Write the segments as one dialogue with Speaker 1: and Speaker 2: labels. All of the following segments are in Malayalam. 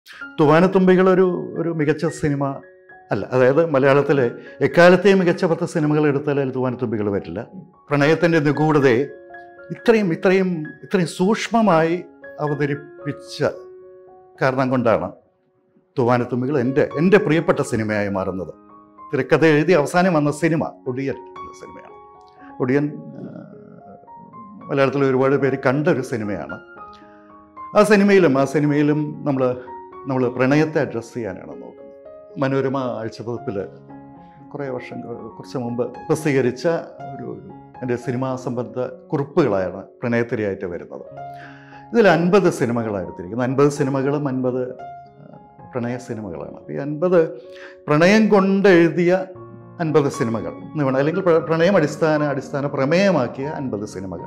Speaker 1: തുവാനത്തുമ്പികൾ ഒരു ഒരു മികച്ച സിനിമ അല്ല അതായത് മലയാളത്തിലെ എക്കാലത്തെയും മികച്ച പത്ത് സിനിമകൾ എടുത്താൽ അതിൽ തുവാനത്തുമ്പികൾ വരില്ല പ്രണയത്തിൻ്റെ നിഗൂഢതയെ ഇത്രയും ഇത്രയും ഇത്രയും സൂക്ഷ്മമായി അവതരിപ്പിച്ച കാരണം കൊണ്ടാണ് തുവാനത്തുമ്പികൾ എൻ്റെ എൻ്റെ പ്രിയപ്പെട്ട സിനിമയായി മാറുന്നത് തിരക്കഥ എഴുതി അവസാനം വന്ന സിനിമ ഒടിയൻ എന്ന സിനിമയാണ് ഒടിയൻ ആ, മലയാളത്തിൽ ഒരുപാട് പേര് കണ്ട ഒരു സിനിമയാണ് ആ സിനിമയിലും ആ സിനിമയിലും നമ്മൾ നമ്മൾ പ്രണയത്തെ അഡ്രസ്സ് ചെയ്യാനാണ് നോക്കുന്നത് മനോരമ ആഴ്ചപ്പതിപ്പിൽ കുറേ വർഷം കുറച്ച് മുമ്പ് പ്രസിദ്ധീകരിച്ച ഒരു ഒരു എൻ്റെ സിനിമാ സംബന്ധ കുറിപ്പുകളാണ് പ്രണയത്തിരിയായിട്ട് വരുന്നത് ഇതിൽ അൻപത് സിനിമകളാണ് എടുത്തിരിക്കുന്നത് അൻപത് സിനിമകളും അൻപത് പ്രണയ സിനിമകളാണ് അപ്പോൾ ഈ അൻപത് പ്രണയം കൊണ്ട് എഴുതിയ അൻപത് സിനിമകൾ എന്ന് വേണം അല്ലെങ്കിൽ പ്ര- പ്രണയം അടിസ്ഥാന അടിസ്ഥാന പ്രമേയമാക്കിയ അൻപത് സിനിമകൾ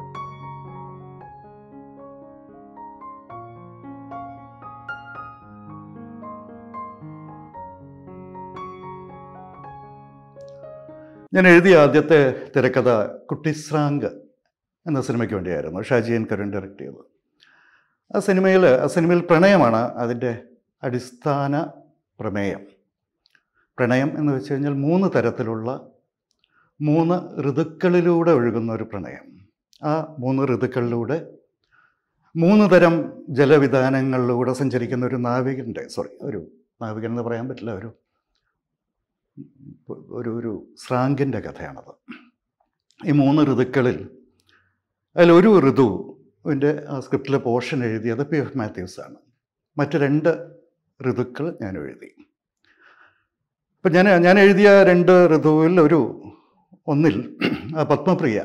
Speaker 1: ഞാൻ എഴുതിയ ആദ്യത്തെ തിരക്കഥ കുട്ടിസ്രാങ്ക് എന്ന സിനിമയ്ക്ക് വേണ്ടിയായിരുന്നു ഷാജിയൻ കരുൺ ഡയറക്റ്റ് ചെയ്തത് ആ സിനിമയിൽ ആ സിനിമയിൽ പ്രണയമാണ് അതിൻ്റെ അടിസ്ഥാന പ്രമേയം പ്രണയം എന്ന് വെച്ച് കഴിഞ്ഞാൽ മൂന്ന് തരത്തിലുള്ള മൂന്ന് ഋതുക്കളിലൂടെ ഒഴുകുന്ന ഒരു പ്രണയം ആ മൂന്ന് ഋതുക്കളിലൂടെ മൂന്ന് തരം ജലവിധാനങ്ങളിലൂടെ സഞ്ചരിക്കുന്ന ഒരു നാവികൻ്റെ സോറി ഒരു നാവികൻ എന്ന് പറയാൻ പറ്റില്ല ഒരു ഒരു ഒരു സ്രാങ്കിൻ്റെ കഥയാണത് ഈ മൂന്ന് ഋതുക്കളിൽ അതിലൊരു ഋതുവിൻ്റെ ആ സ്ക്രിപ്റ്റിലെ പോർഷൻ എഴുതിയത് പി എഫ് മാത്യൂസ് ആണ് മറ്റ് രണ്ട് ഋതുക്കൾ ഞാൻ എഴുതി അപ്പം ഞാൻ ഞാൻ എഴുതിയ രണ്ട് ഋതുവിൽ ഒരു ഒന്നിൽ ആ പത്മപ്രിയ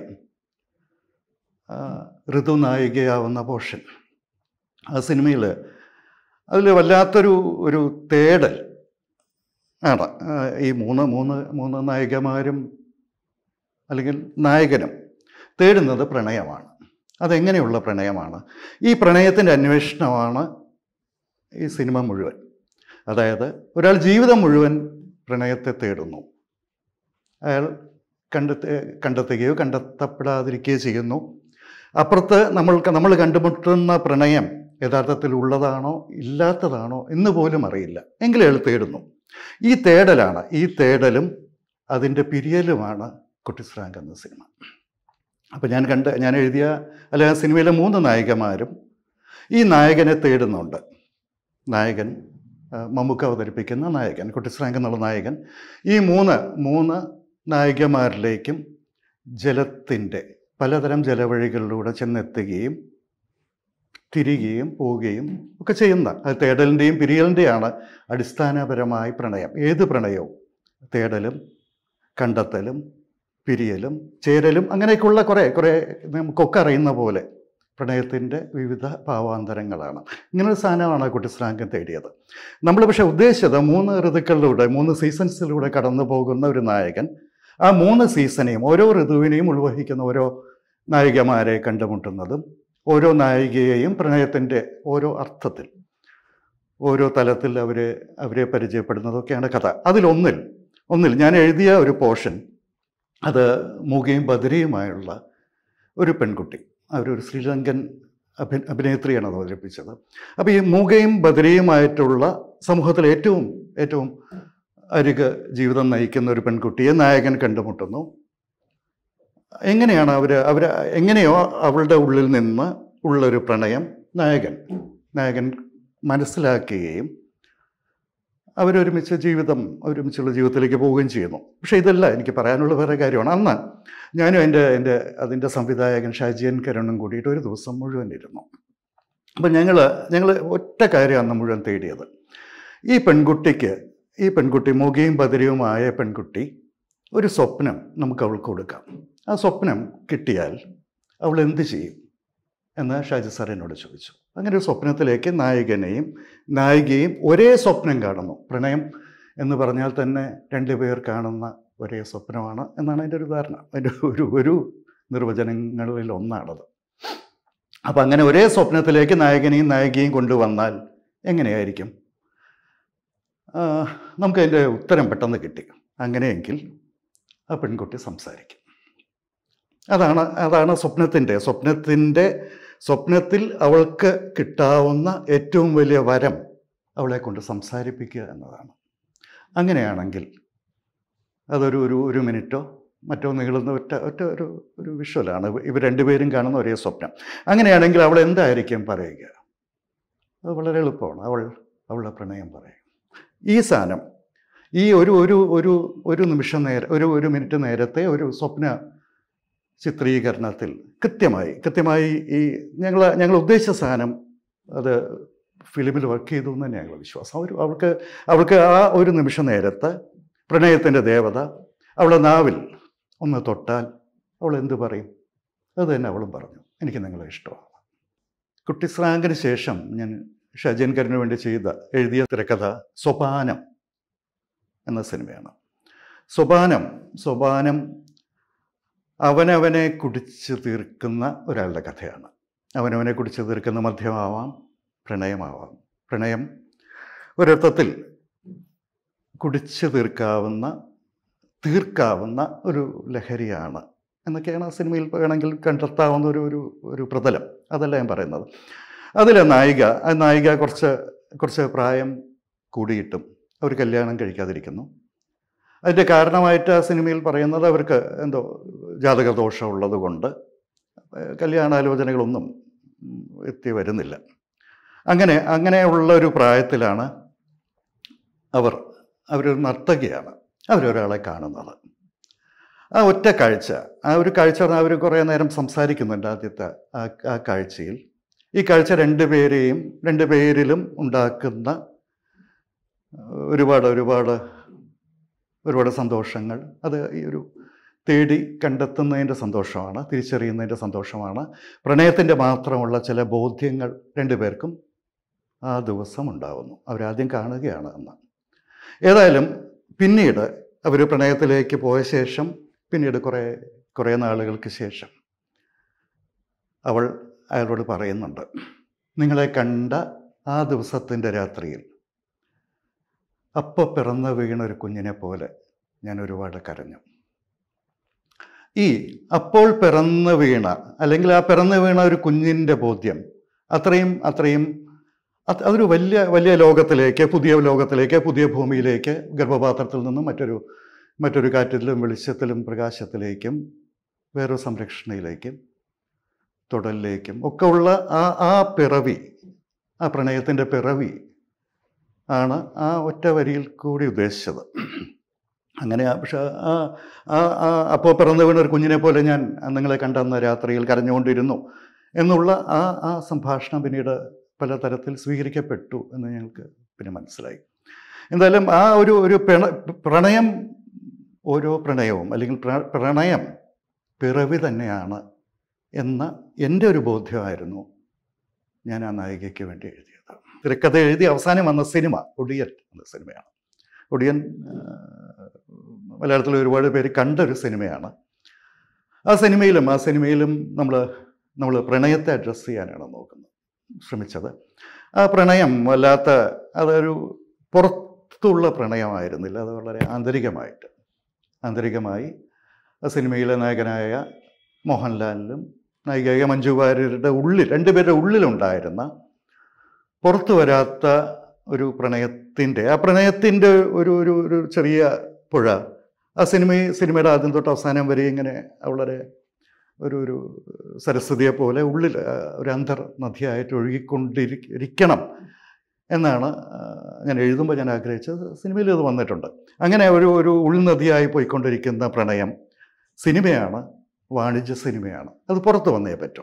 Speaker 1: ആ, ഋതു നായികയാവുന്ന പോർഷൻ ആ സിനിമയിൽ അതിൽ വല്ലാത്തൊരു ഒരു തേടൽ ആണ് ആ, ഈ മൂന്ന് മൂന്ന് മൂന്ന് നായികമാരും അല്ലെങ്കിൽ നായകനും തേടുന്നത് പ്രണയമാണ് അതെങ്ങനെയുള്ള പ്രണയമാണ് ഈ പ്രണയത്തിൻ്റെ അന്വേഷണമാണ് ഈ സിനിമ മുഴുവൻ അതായത് ഒരാൾ ജീവിതം മുഴുവൻ പ്രണയത്തെ തേടുന്നു അയാൾ കണ്ടെത്ത കണ്ടെത്തുകയോ കണ്ടെത്തപ്പെടാതിരിക്കുകയോ ചെയ്യുന്നു അപ്പുറത്ത് നമ്മൾക്ക് നമ്മൾ കണ്ടുമുട്ടുന്ന പ്രണയം യഥാർത്ഥത്തിൽ ഉള്ളതാണോ ഇല്ലാത്തതാണോ എന്ന് പോലും അറിയില്ല എങ്കിലും അയാൾ തേടുന്നു ഈ തേടലാണ് ഈ തേടലും അതിൻ്റെ പിരിയലുമാണ് കുട്ടിസ്രാങ്ക് എന്ന സിനിമ അപ്പോൾ ഞാൻ കണ്ട ഞാൻ എഴുതിയ അല്ലെ ആ സിനിമയിലെ മൂന്ന് നായികമാരും ഈ നായകനെ തേടുന്നുണ്ട് നായകൻ ആ, മമ്മൂക്ക അവതരിപ്പിക്കുന്ന നായകൻ കുട്ടിസ്രാങ്ക് എന്നുള്ള നായകൻ ഈ മൂന്ന് മൂന്ന് നായികമാരിലേക്കും ജലത്തിൻ്റെ പലതരം ജലവഴികളിലൂടെ ചെന്നെത്തുകയും തിരികെയും പോവുകയും ഒക്കെ ചെയ്യുന്ന അത് തേടലിൻ്റെയും പിരിയലിൻ്റെയാണ് അടിസ്ഥാനപരമായി പ്രണയം ഏത് പ്രണയവും തേടലും കണ്ടെത്തലും പിരിയലും ചേരലും അങ്ങനെയൊക്കെയുള്ള കുറേ കുറേ നമുക്കൊക്കെ അറിയുന്ന പോലെ പ്രണയത്തിൻ്റെ വിവിധ ഭാവാന്തരങ്ങളാണ് ഇങ്ങനൊരു സാധനമാണ് കുട്ടിസ്രാങ്കൻ തേടിയത് നമ്മൾ പക്ഷേ ഉദ്ദേശിച്ചത് മൂന്ന് ഋതുക്കളിലൂടെ മൂന്ന് സീസൺസിലൂടെ കടന്നു പോകുന്ന ഒരു നായകൻ ആ മൂന്ന് സീസണെയും ഓരോ ഋതുവിനെയും ഉൾവഹിക്കുന്ന ഓരോ നായികമാരെ കണ്ടുമുട്ടുന്നതും ഓരോ നായികയെയും പ്രണയത്തിൻ്റെ ഓരോ അർത്ഥത്തിൽ ഓരോ തലത്തിൽ അവരെ അവരെ പരിചയപ്പെടുന്നതൊക്കെയാണ് കഥ അതിലൊന്നിൽ ഒന്നിൽ ഞാൻ എഴുതിയ ഒരു പോർഷൻ അത് മൂകയും ബദരിയുമായുള്ള ഒരു പെൺകുട്ടി അവരൊരു ശ്രീലങ്കൻ അഭി അഭിനേത്രിയാണ് അത് അവതരിപ്പിച്ചത് അപ്പോൾ ഈ മൂകയും ബദരിയുമായിട്ടുള്ള സമൂഹത്തിലെ ഏറ്റവും ഏറ്റവും അരിക് ജീവിതം നയിക്കുന്ന ഒരു പെൺകുട്ടിയെ നായകൻ കണ്ടുമുട്ടുന്നു എങ്ങനെയാണ് അവർ അവർ എങ്ങനെയോ അവളുടെ ഉള്ളിൽ നിന്ന് ഉള്ളൊരു പ്രണയം നായകൻ നായകൻ മനസ്സിലാക്കുകയും അവരൊരുമിച്ച് ജീവിതം ഒരുമിച്ചുള്ള ജീവിതത്തിലേക്ക് പോവുകയും ചെയ്യുന്നു പക്ഷേ ഇതല്ല എനിക്ക് പറയാനുള്ള വേറെ കാര്യമാണ് അന്ന് ഞാനും എൻ്റെ എൻ്റെ അതിൻ്റെ സംവിധായകൻ ഷാജിയൻ കരുണും കൂടിയിട്ട് ഒരു ദിവസം മുഴുവൻ ഇരുന്നു അപ്പം ഞങ്ങൾ ഞങ്ങൾ ഒറ്റ കാര്യം അന്ന് മുഴുവൻ തേടിയത് ഈ പെൺകുട്ടിക്ക് ഈ പെൺകുട്ടി മുഖയും ബദരിയുമായ പെൺകുട്ടി ഒരു സ്വപ്നം നമുക്ക് അവൾക്ക് കൊടുക്കാം ആ സ്വപ്നം കിട്ടിയാൽ അവൾ എന്ത് ചെയ്യും എന്ന് ഷാജി സാർ എന്നോട് ചോദിച്ചു അങ്ങനെ ഒരു സ്വപ്നത്തിലേക്ക് നായകനെയും നായികയും ഒരേ സ്വപ്നം കാണുന്നു പ്രണയം എന്ന് പറഞ്ഞാൽ തന്നെ രണ്ടുപേർ കാണുന്ന ഒരേ സ്വപ്നമാണ് എന്നാണ് അതിൻ്റെ ഒരു ധാരണ അതിൻ്റെ ഒരു ഒരു നിർവചനങ്ങളിൽ ഒന്നാണത് അപ്പം അങ്ങനെ ഒരേ സ്വപ്നത്തിലേക്ക് നായകനെയും നായികയും കൊണ്ടുവന്നാൽ എങ്ങനെയായിരിക്കും ആ, നമുക്കതിൻ്റെ ഉത്തരം പെട്ടെന്ന് കിട്ടി അങ്ങനെയെങ്കിൽ ആ പെൺകുട്ടി സംസാരിക്കും അതാണ് അതാണ് സ്വപ്നത്തിൻ്റെ സ്വപ്നത്തിൻ്റെ സ്വപ്നത്തിൽ അവൾക്ക് കിട്ടാവുന്ന ഏറ്റവും വലിയ വരം അവളെ കൊണ്ട് സംസാരിപ്പിക്കുക എന്നതാണ് അങ്ങനെയാണെങ്കിൽ അതൊരു ഒരു ഒരു മിനിറ്റോ മറ്റോ നീളുന്ന ഒറ്റ ഒറ്റ ഒരു ഒരു വിഷ്വലാണ് ഇവർ രണ്ടുപേരും കാണുന്ന ഒരേ സ്വപ്നം അങ്ങനെയാണെങ്കിൽ അവൾ എന്തായിരിക്കും പറയുക അത് വളരെ എളുപ്പമാണ് അവൾ അവളുടെ പ്രണയം പറയും ഈ സാധനം ഈ ഒരു ഒരു ഒരു ഒരു നിമിഷം നേരം ഒരു ഒരു മിനിറ്റ് നേരത്തെ ഒരു സ്വപ്ന ചിത്രീകരണത്തിൽ കൃത്യമായി കൃത്യമായി ഈ ഞങ്ങൾ ഞങ്ങൾ ഉദ്ദേശിച്ച സാധനം അത് ഫിലിമിൽ വർക്ക് ചെയ്തു എന്ന് തന്നെ ഞങ്ങൾ വിശ്വാസം അവർ അവൾക്ക് അവൾക്ക് ആ ഒരു നിമിഷ നേരത്ത് പ്രണയത്തിൻ്റെ ദേവത അവളുടെ നാവിൽ ഒന്ന് തൊട്ടാൽ അവൾ എന്ത് പറയും അത് തന്നെ അവളും പറഞ്ഞു എനിക്ക് നിങ്ങളെ ഇഷ്ടമാണ് കുട്ടിസ്രാങ്കിന് ശേഷം ഞാൻ ഷജൻകറിന് വേണ്ടി ചെയ്ത എഴുതിയ തിരക്കഥ സോപാനം എന്ന സിനിമയാണ് സോപാനം സോപാനം അവനവനെ കുടിച്ച് തീർക്കുന്ന ഒരാളുടെ കഥയാണ് അവനവനെ കുടിച്ച് തീർക്കുന്ന മദ്യമാവാം പ്രണയമാവാം പ്രണയം ഒരർത്ഥത്തിൽ കുടിച്ച് തീർക്കാവുന്ന തീർക്കാവുന്ന ഒരു ലഹരിയാണ് എന്നൊക്കെയാണ് ആ സിനിമയിൽ വേണമെങ്കിൽ കണ്ടെത്താവുന്ന ഒരു ഒരു ഒരു പ്രതലം അതല്ല ഞാൻ പറയുന്നത് അതിലെ നായിക ആ നായിക കുറച്ച് കുറച്ച് പ്രായം കൂടിയിട്ടും അവർ കല്യാണം കഴിക്കാതിരിക്കുന്നു അതിൻ്റെ കാരണമായിട്ട് ആ സിനിമയിൽ പറയുന്നത് അവർക്ക് എന്തോ ജാതക ദോഷമുള്ളത് കൊണ്ട് കല്യാണാലോചനകളൊന്നും ഉം, എത്തി വരുന്നില്ല അങ്ങനെ അങ്ങനെയുള്ള ഒരു പ്രായത്തിലാണ് അവർ അവരൊരു നർത്തകിയാണ് അവരൊരാളെ കാണുന്നത് ആ ഒറ്റ കാഴ്ച ആ ഒരു കാഴ്ച പറഞ്ഞാൽ അവർ കുറേ നേരം സംസാരിക്കുന്നുണ്ട് ആദ്യത്തെ ആ ആ കാഴ്ചയിൽ ഈ കാഴ്ച രണ്ടുപേരെയും രണ്ടു പേരിലും ഉണ്ടാക്കുന്ന ഒരുപാട് ഒരുപാട് ഒരുപാട് സന്തോഷങ്ങൾ അത് ഈ ഒരു തേടി കണ്ടെത്തുന്നതിൻ്റെ സന്തോഷമാണ് തിരിച്ചറിയുന്നതിൻ്റെ സന്തോഷമാണ് പ്രണയത്തിൻ്റെ മാത്രമുള്ള ചില ബോധ്യങ്ങൾ രണ്ടുപേർക്കും ആ ദിവസം ഉണ്ടാവുന്നു അവരാദ്യം കാണുകയാണ് എന്ന് ഏതായാലും പിന്നീട് അവർ പ്രണയത്തിലേക്ക് പോയ ശേഷം പിന്നീട് കുറേ കുറേ നാളുകൾക്ക് ശേഷം അവൾ അയാളോട് പറയുന്നുണ്ട് നിങ്ങളെ കണ്ട ആ ദിവസത്തിൻ്റെ രാത്രിയിൽ അപ്പോൾ പിറന്നു വീണ ഒരു കുഞ്ഞിനെ പോലെ ഞാൻ ഒരുപാട് കരഞ്ഞു ഈ അപ്പോൾ പിറന്നു വീണ അല്ലെങ്കിൽ ആ പിറന്നു വീണ ഒരു കുഞ്ഞിൻ്റെ ബോധ്യം അത്രയും അത്രയും അത് അതൊരു വലിയ വലിയ ലോകത്തിലേക്ക് പുതിയ ലോകത്തിലേക്ക് പുതിയ ഭൂമിയിലേക്ക് ഗർഭപാത്രത്തിൽ നിന്നും മറ്റൊരു മറ്റൊരു കാറ്റിലും വെളിച്ചത്തിലും പ്രകാശത്തിലേക്കും വേറൊരു സംരക്ഷണയിലേക്കും തുടലിലേക്കും ഒക്കെ ഉള്ള ആ ആ പിറവി ആ പ്രണയത്തിൻ്റെ പിറവി ആണ് ആ ഒറ്റ വരിയിൽ കൂടി ഉദ്ദേശിച്ചത് അങ്ങനെ ആ- പക്ഷെ ആ ആ ആ അപ്പോൾ പിറന്നു വീണ ഒരു കുഞ്ഞിനെ പോലെ ഞാൻ നിങ്ങളെ കണ്ടെന്ന രാത്രിയിൽ കരഞ്ഞുകൊണ്ടിരുന്നു എന്നുള്ള ആ ആ സംഭാഷണം പിന്നീട് പലതരത്തിൽ സ്വീകരിക്കപ്പെട്ടു എന്ന് ഞങ്ങൾക്ക് പിന്നെ മനസ്സിലായി എന്തായാലും ആ ഒരു ഒരു പ്രണ പ്രണയം ഓരോ പ്രണയവും അല്ലെങ്കിൽ പ്ര- പ്രണയം പിറവി തന്നെയാണ് എന്ന എൻ്റെ ഒരു ബോധ്യമായിരുന്നു ഞാൻ ആ നായികയ്ക്ക് വേണ്ടി എഴുതിയത് തിരക്കഥ എഴുതി അവസാനം വന്ന സിനിമ ഒടിയൻ എന്ന സിനിമയാണ് ഒടിയൻ ആ, മലയാളത്തിൽ ഒരുപാട് പേര് കണ്ട ഒരു സിനിമയാണ് ആ സിനിമയിലും ആ സിനിമയിലും നമ്മൾ നമ്മൾ പ്രണയത്തെ അഡ്രസ്സ് ചെയ്യാനാണ് നോക്കുന്നത് ശ്രമിച്ചത് ആ പ്രണയം വല്ലാത്ത അതൊരു പുറത്തുള്ള പ്രണയമായിരുന്നില്ല അത് വളരെ ആന്തരികമായിട്ട് ആന്തരികമായി ആ സിനിമയിലെ നായകനായ മോഹൻലാലിലും നായികയായ മഞ്ജു വാര്യരുടെ ഉള്ളിൽ രണ്ടുപേരുടെ ഉള്ളിലുണ്ടായിരുന്ന പുറത്തു വരാത്ത ഒരു പ്രണയത്തിൻ്റെ ആ പ്രണയത്തിൻ്റെ ഒരു ഒരു ഒരു ചെറിയ പുഴ ആ സിനിമ സിനിമയുടെ ആദ്യം തൊട്ട് അവസാനം വരെ ഇങ്ങനെ വളരെ ഒരു ഒരു സരസ്വതിയെ പോലെ ഉള്ളിൽ ആ, ഒരു അന്തർ നദിയായിട്ട് ഒഴുകിക്കൊണ്ടിരിക്കണം എന്നാണ് ആ, ഞാൻ എഴുതുമ്പോൾ ഞാൻ ആഗ്രഹിച്ചത് സിനിമയിൽ ഇത് വന്നിട്ടുണ്ട് അങ്ങനെ ഒരു ഒരു ഉൾനദിയായി പോയിക്കൊണ്ടിരിക്കുന്ന പ്രണയം സിനിമയാണ് വാണിജ്യ സിനിമയാണ് അത് പുറത്ത് വന്നേ പറ്റും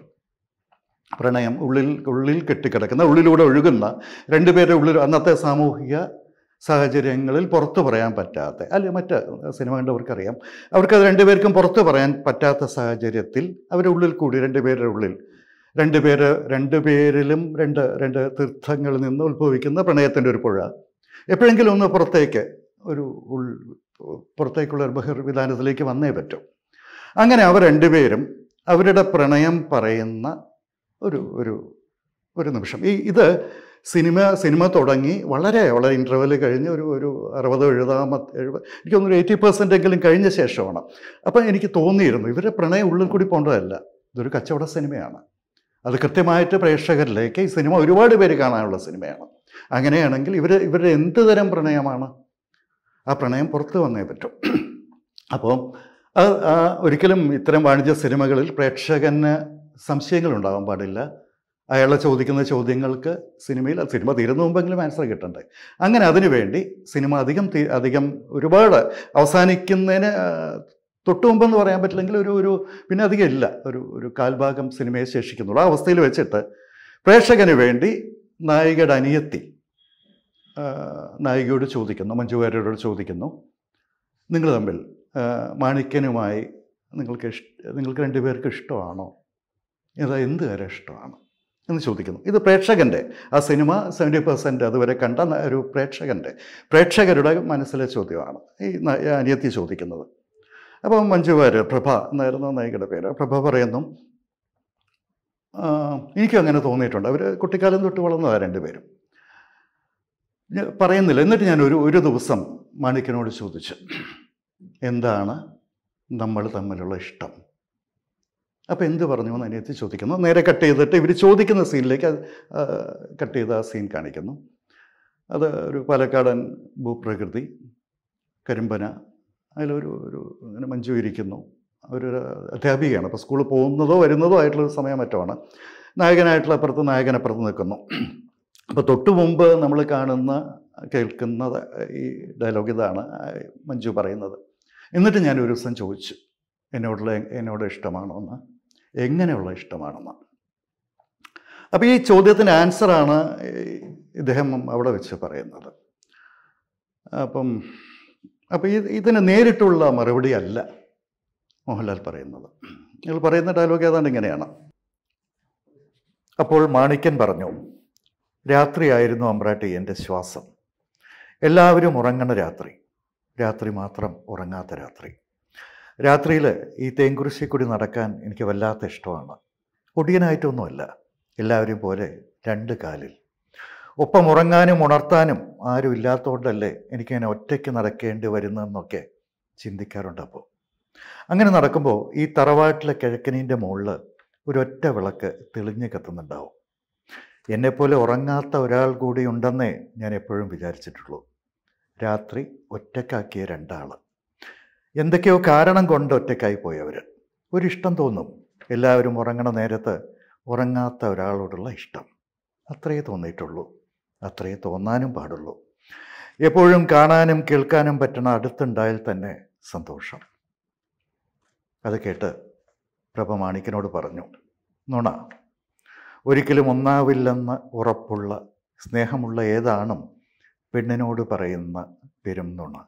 Speaker 1: പ്രണയം ഉള്ളിൽ ഉള്ളിൽ കെട്ടിക്കിടക്കുന്ന ഉള്ളിലൂടെ ഒഴുകുന്ന രണ്ടുപേരുടെ ഉള്ളിൽ അന്നത്തെ സാമൂഹിക സാഹചര്യങ്ങളിൽ പുറത്തു പറയാൻ പറ്റാത്ത അല്ലെ മറ്റ് സിനിമ കണ്ടവർക്കറിയാം അവർക്കത് രണ്ടുപേർക്കും പുറത്തു പറയാൻ പറ്റാത്ത സാഹചര്യത്തിൽ അവരുടെ ഉള്ളിൽ കൂടി രണ്ടുപേരുടെ ഉള്ളിൽ രണ്ടുപേര് രണ്ടുപേരിലും രണ്ട് രണ്ട് തീർത്ഥങ്ങളിൽ നിന്ന് ഉത്ഭവിക്കുന്ന പ്രണയത്തിൻ്റെ ഒരു പുഴ എപ്പോഴെങ്കിലും ഒന്ന് പുറത്തേക്ക് ഒരു ഉൾ പുറത്തേക്കുള്ള ഒരു ബഹിർവിധാനത്തിലേക്ക് വന്നേ പറ്റും അങ്ങനെ അവർ രണ്ടുപേരും അവരുടെ പ്രണയം പറയുന്ന ഒരു ഒരു ഒരു നിമിഷം ഈ ഇത് സിനിമ സിനിമ തുടങ്ങി വളരെ വളരെ ഇൻ്റർവെൽ കഴിഞ്ഞ് ഒരു ഒരു അറുപത് എഴുപതാമത് എഴുപത് എനിക്ക് തോന്നുന്നു ഒരു എയ്റ്റി പെർസെൻ്റ് എങ്കിലും കഴിഞ്ഞ ശേഷമാണ് അപ്പം എനിക്ക് തോന്നിയിരുന്നു ഇവരുടെ പ്രണയം ഉള്ളിൽ കൂടി പോകേണ്ടതല്ല ഇതൊരു കച്ചവട സിനിമയാണ് അത് കൃത്യമായിട്ട് പ്രേക്ഷകരിലേക്ക് ഈ സിനിമ ഒരുപാട് പേര് കാണാനുള്ള സിനിമയാണ് അങ്ങനെയാണെങ്കിൽ ഇവർ ഇവരുടെ എന്ത് തരം പ്രണയമാണ് ആ പ്രണയം പുറത്തു വന്നേ പറ്റും അപ്പോൾ അത് ആ ഒരിക്കലും ഇത്തരം വാണിജ്യ സിനിമകളിൽ പ്രേക്ഷകന് സംശയങ്ങൾ ഉണ്ടാവാൻ പാടില്ല അയാളെ ചോദിക്കുന്ന ചോദ്യങ്ങൾക്ക് സിനിമയിൽ അത് സിനിമ തീരുന്ന മുമ്പെങ്കിലും ആൻസർ കിട്ടണ്ടേ അങ്ങനെ അതിനു വേണ്ടി സിനിമ അധികം തീ- അധികം ഒരുപാട് അവസാനിക്കുന്നതിന് ആ, തൊട്ട് മുമ്പെന്ന് പറയാൻ പറ്റില്ലെങ്കിൽ ഒരു ഒരു പിന്നെ അധികം ഇല്ല ഒരു ഒരു കാൽഭാഗം സിനിമയെ ശേഷിക്കുന്നുള്ളൂ ആ അവസ്ഥയിൽ വെച്ചിട്ട് പ്രേക്ഷകന് വേണ്ടി നായികയുടെ അനിയത്തി ആ, നായികയോട് ചോദിക്കുന്നു മഞ്ജു വാര്യരോട് ചോദിക്കുന്നു നിങ്ങൾ തമ്മിൽ ആ, മാണിക്യനുമായി നിങ്ങൾക്ക് ഇഷ്ട നിങ്ങൾക്ക് രണ്ടുപേർക്ക് ഇഷ്ടമാണോ ഏതാ എന്ത് കാര്യം ഇഷ്ടമാണ് എന്ന് ചോദിക്കുന്നു ഇത് പ്രേക്ഷകൻ്റെ ആ സിനിമ സെവൻറ്റി പെർസെൻറ്റ് അതുവരെ കണ്ട ന- ഒരു പ്രേക്ഷകൻ്റെ പ്രേക്ഷകരുടെ മനസ്സിലെ ചോദ്യമാണ് ഈ ന- ഈ അനിയത്തി ചോദിക്കുന്നത് അപ്പോൾ മഞ്ജു വാര്യർ പ്രഭ എന്നായിരുന്നു നായികയുടെ പേര് പ്രഭ പറയുന്നു "ആ, എനിക്കും അങ്ങനെ തോന്നിയിട്ടുണ്ട് അവർ കുട്ടിക്കാലം തൊട്ട് വളർന്നതാണ് രണ്ടുപേരും ഞാൻ പറയുന്നില്ല എന്നിട്ട് ഞാൻ ഒരു ഒരു ദിവസം മാണിക്കനോട് ചോദിച്ചു എന്താണ് നമ്മൾ തമ്മിലുള്ള ഇഷ്ടം അപ്പോൾ എന്ത് പറഞ്ഞു എന്ന് അനിയത്തി ചോദിക്കുന്നു നേരെ കട്ട് ചെയ്തിട്ട് ഇവർ ചോദിക്കുന്ന സീനിലേക്ക് അത് കട്ട് ചെയ്ത് ആ സീൻ കാണിക്കുന്നു അത് ഒരു പാലക്കാടൻ ഭൂപ്രകൃതി കരിമ്പന അതിലൊരു ഒരു ഇങ്ങനെ മഞ്ജു ഇരിക്കുന്നു അവരൊരു അധ്യാപികയാണ് അപ്പോൾ സ്കൂളിൽ പോകുന്നതോ വരുന്നതോ ആയിട്ടുള്ള സമയം മറ്റുമാണ് നായകനായിട്ടുള്ള അപ്പുറത്ത് നായകനപ്പുറത്ത് നിൽക്കുന്നു അപ്പോൾ തൊട്ടു മുമ്പ് നമ്മൾ കാണുന്ന കേൾക്കുന്ന ഈ ഡയലോഗ് ഇതാണ് ആ മഞ്ജു പറയുന്നത് എന്നിട്ട് ഞാൻ ഒരു ദിവസം ചോദിച്ചു എന്നോടുള്ള എന്നോട് ഇഷ്ടമാണോ എന്ന് എങ്ങനെയുള്ള ഇഷ്ടമാണെന്ന് അപ്പോൾ ഈ ചോദ്യത്തിന് ആൻസറാണ് ഇദ്ദേഹം അവിടെ വെച്ച് പറയുന്നത് അപ്പം അപ്പോൾ ഇത് ഇതിന് നേരിട്ടുള്ള മറുപടി അല്ല മോഹൻലാൽ പറയുന്നത് നിങ്ങൾ പറയുന്ന ഡയലോഗ് ഏതാണ്ട് ഇങ്ങനെയാണ് അപ്പോൾ മാണിക്യൻ പറഞ്ഞു രാത്രിയായിരുന്നു അമ്പ്രാട്ടി എൻ്റെ ശ്വാസം എല്ലാവരും ഉറങ്ങണ രാത്രി രാത്രി മാത്രം ഉറങ്ങാത്ത രാത്രി രാത്രിയിൽ ഈ തേങ്കുറിശി കൂടി നടക്കാൻ എനിക്ക് വല്ലാത്ത ഇഷ്ടമാണ് ഒടിയനായിട്ടൊന്നുമല്ല എല്ലാവരും പോലെ രണ്ട് കാലിൽ ഒപ്പം ഉറങ്ങാനും ഉണർത്താനും ആരും ഇല്ലാത്തതുകൊണ്ടല്ലേ എനിക്കിങ്ങനെ ഒറ്റയ്ക്ക് നടക്കേണ്ടി വരുന്നതെന്നൊക്കെ ചിന്തിക്കാറുണ്ട് അപ്പോൾ അങ്ങനെ നടക്കുമ്പോൾ ഈ തറവാട്ടിലെ കിഴക്കനീൻ്റെ മുകളിൽ ഒരൊറ്റ വിളക്ക് തെളിഞ്ഞ് കത്തുന്നുണ്ടാവും എന്നെപ്പോലെ ഉറങ്ങാത്ത ഒരാൾ കൂടി ഉണ്ടെന്നേ ഞാൻ എപ്പോഴും വിചാരിച്ചിട്ടുള്ളൂ രാത്രി ഒറ്റക്കാക്കിയ രണ്ടാൾ എന്തൊക്കെയോ കാരണം കൊണ്ട് ഒറ്റക്കായി പോയവർ ഒരിഷ്ടം തോന്നും എല്ലാവരും ഉറങ്ങണ നേരത്ത് ഉറങ്ങാത്ത ഒരാളോടുള്ള ഇഷ്ടം അത്രയേ തോന്നിയിട്ടുള്ളൂ അത്രയേ തോന്നാനും പാടുള്ളൂ എപ്പോഴും കാണാനും കേൾക്കാനും പറ്റണ അടുത്തുണ്ടായാൽ തന്നെ സന്തോഷം അത് കേട്ട് പ്രഭ മാണിക്കനോട് പറഞ്ഞു നുണ ഒരിക്കലും ഒന്നാവില്ലെന്ന് ഉറപ്പുള്ള സ്നേഹമുള്ള ഏതാണും പെണ്ണിനോട് പറയുന്ന പെരും നുണ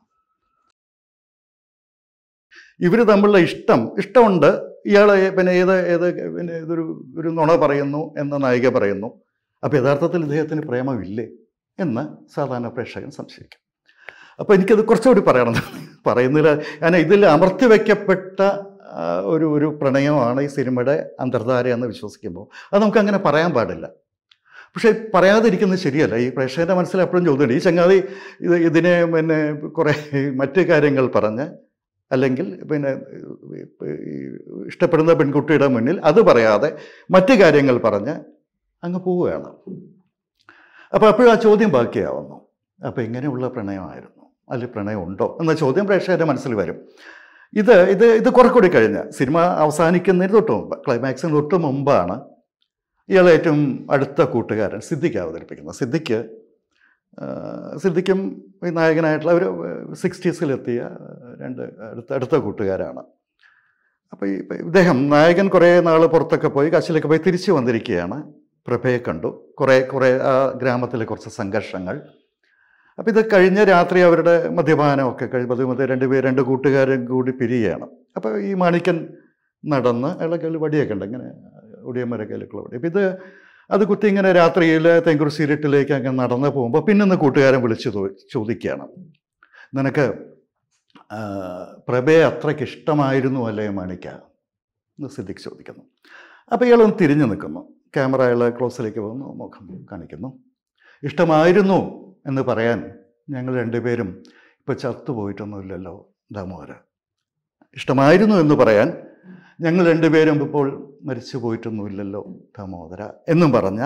Speaker 1: ഇവർ തമ്മിലുള്ള ഇഷ്ടം ഇഷ്ടമുണ്ട് ഇയാളെ പിന്നെ ഏത് ഏത് പിന്നെ ഇതൊരു ഒരു നുണ പറയുന്നു എന്ന നായിക പറയുന്നു അപ്പോൾ യഥാർത്ഥത്തിൽ ഇദ്ദേഹത്തിന് പ്രേമമില്ലേ എന്ന് സാധാരണ പ്രേക്ഷകൻ സംശയിക്കും അപ്പോൾ എനിക്കത് കുറച്ചുകൂടി പറയണം പറയുന്നില്ല കാരണം ഇതിൽ അമർത്തി വയ്ക്കപ്പെട്ട ആ, ഒരു ഒരു പ്രണയമാണ് ഈ സിനിമയുടെ അന്തർധാര എന്ന് വിശ്വസിക്കുമ്പോൾ അത് നമുക്ക് അങ്ങനെ പറയാൻ പാടില്ല പക്ഷേ പറയാതിരിക്കുന്നത് ശരിയല്ല ഈ പ്രേക്ഷകൻ്റെ മനസ്സിൽ എപ്പോഴും ചോദ്യമുണ്ട് ഈ ചങ്ങാതി ഇത് ഇതിനെ പിന്നെ കുറേ മറ്റ് കാര്യങ്ങൾ പറഞ്ഞ് അല്ലെങ്കിൽ പിന്നെ ഈ ഇഷ്ടപ്പെടുന്ന പെൺകുട്ടിയുടെ മുന്നിൽ അത് പറയാതെ മറ്റ് കാര്യങ്ങൾ പറഞ്ഞ് അങ്ങ് പോവുകയാണ് അപ്പോൾ അപ്പോഴും ആ ചോദ്യം ബാക്കിയാവുന്നു അപ്പോൾ ഇങ്ങനെയുള്ള പ്രണയമായിരുന്നു അല്ലെങ്കിൽ പ്രണയം ഉണ്ടോ എന്ന ചോദ്യം പ്രേക്ഷകരുടെ മനസ്സിൽ വരും ഇത് ഇത് ഇത് കുറെ കൂടി കഴിഞ്ഞ് സിനിമ അവസാനിക്കുന്നതിന് തൊട്ട് മുമ്പ് ക്ലൈമാക്സിന് തൊട്ട് മുമ്പാണ് ഇയാൾ ഏറ്റവും അടുത്ത കൂട്ടുകാരൻ സിദ്ദിഖ് അവതരിപ്പിക്കുന്നത് സിദ്ദിഖ് ആ, സിദ്ദിഖും ഈ നായകനായിട്ടുള്ള ഒരു സിക്സ്റ്റീസിലെത്തിയ രണ്ട് അടുത്ത അടുത്ത കൂട്ടുകാരാണ് അപ്പോൾ ഈ ഇദ്ദേഹം നായകൻ കുറേ നാൾ പുറത്തൊക്കെ പോയി കച്ചിലൊക്കെ പോയി തിരിച്ചു വന്നിരിക്കുകയാണ് പ്രഭയെ കണ്ടു കുറേ കുറേ ആ ഗ്രാമത്തിലെ കുറച്ച് സംഘർഷങ്ങൾ അപ്പോൾ ഇത് കഴിഞ്ഞ രാത്രി അവരുടെ മദ്യപാനമൊക്കെ കഴിഞ്ഞ് മദ്യ രണ്ട് പേര് രണ്ട് കൂട്ടുകാരും കൂടി പിരിയുകയാണ് അപ്പോൾ ഈ മാണിക്കൻ നടന്ന് അയാളെ കയ്യിൽ വടിയൊക്കെ ഉണ്ട് ഇങ്ങനെ ഒടിയന്മാരെ കയ്യിലൊക്കെയുള്ള വടി അപ്പോൾ ഇത് അത് കുത്തി ഇങ്ങനെ രാത്രിയിൽ തെങ്കുറിശി ഇരുട്ടിലേക്ക് അങ്ങനെ നടന്ന് പോകുമ്പോൾ പിന്നെ ഒന്ന് കൂട്ടുകാരൻ വിളിച്ച് ചോ- ചോദിക്കുകയാണ് നിനക്ക് ആ, പ്രഭയെ അത്രയ്ക്ക് ഇഷ്ടമായിരുന്നു അല്ലേ മാണിക്ക എന്ന് സിദ്ദിഖ് ചോദിക്കുന്നു അപ്പോൾ ഇയാളൊന്ന് തിരിഞ്ഞു നിൽക്കുന്നു ക്യാമറ അയാളെ ക്ലോസിലേക്ക് പോകുന്നു മുഖം കാണിക്കുന്നു ഇഷ്ടമായിരുന്നു എന്ന് പറയാൻ ഞങ്ങൾ രണ്ടുപേരും ഇപ്പോൾ ചത്തുപോയിട്ടൊന്നുമില്ലല്ലോ ദാമോദര ഇഷ്ടമായിരുന്നു എന്ന് പറയാൻ ഞങ്ങൾ രണ്ടുപേരും ഇപ്പോൾ മരിച്ചു പോയിട്ടൊന്നുമില്ലല്ലോ ദാമോദര എന്നും പറഞ്ഞ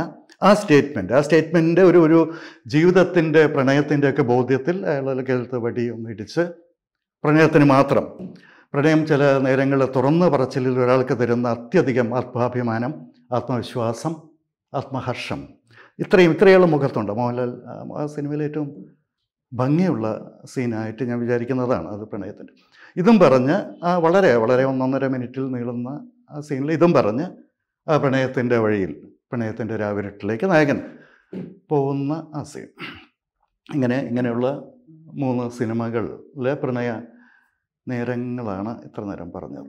Speaker 1: ആ സ്റ്റേറ്റ്മെൻറ്റ് ആ സ്റ്റേറ്റ്മെൻറ്റിൻ്റെ ഒരു ഒരു ജീവിതത്തിൻ്റെ പ്രണയത്തിൻ്റെ ഒക്കെ ബോധ്യത്തിൽ അയാൾ കേൾത്ത് വടി ഒന്ന് ഇടിച്ച് പ്രണയത്തിന് മാത്രം പ്രണയം ചില നേരങ്ങളിൽ തുറന്ന പറച്ചിലിൽ ഒരാൾക്ക് തരുന്ന അത്യധികം ആത്മാഭിമാനം ആത്മവിശ്വാസം ആത്മഹർഷം ഇത്രയും ഇത്രയുള്ള മുഖത്തുണ്ട് മോഹൻലാൽ ആ, ആ സിനിമയിൽ ഏറ്റവും ഭംഗിയുള്ള സീനായിട്ട് ഞാൻ വിചാരിക്കുന്നതാണ് അത് പ്രണയത്തിൻ്റെ ഇതും പറഞ്ഞ് ആ വളരെ വളരെ ഒന്നൊന്നര മിനിറ്റിൽ നീളുന്ന ആ സീനിൽ ഇതും പറഞ്ഞ് ആ പ്രണയത്തിൻ്റെ വഴിയിൽ പ്രണയത്തിൻ്റെ രാവിരട്ടിലേക്ക് നായകൻ പോകുന്ന ആ സീൻ ഇങ്ങനെ ഇങ്ങനെയുള്ള മൂന്ന് സിനിമകളിലെ പ്രണയ നേരങ്ങളാണ് ഇത്ര നേരം പറഞ്ഞത്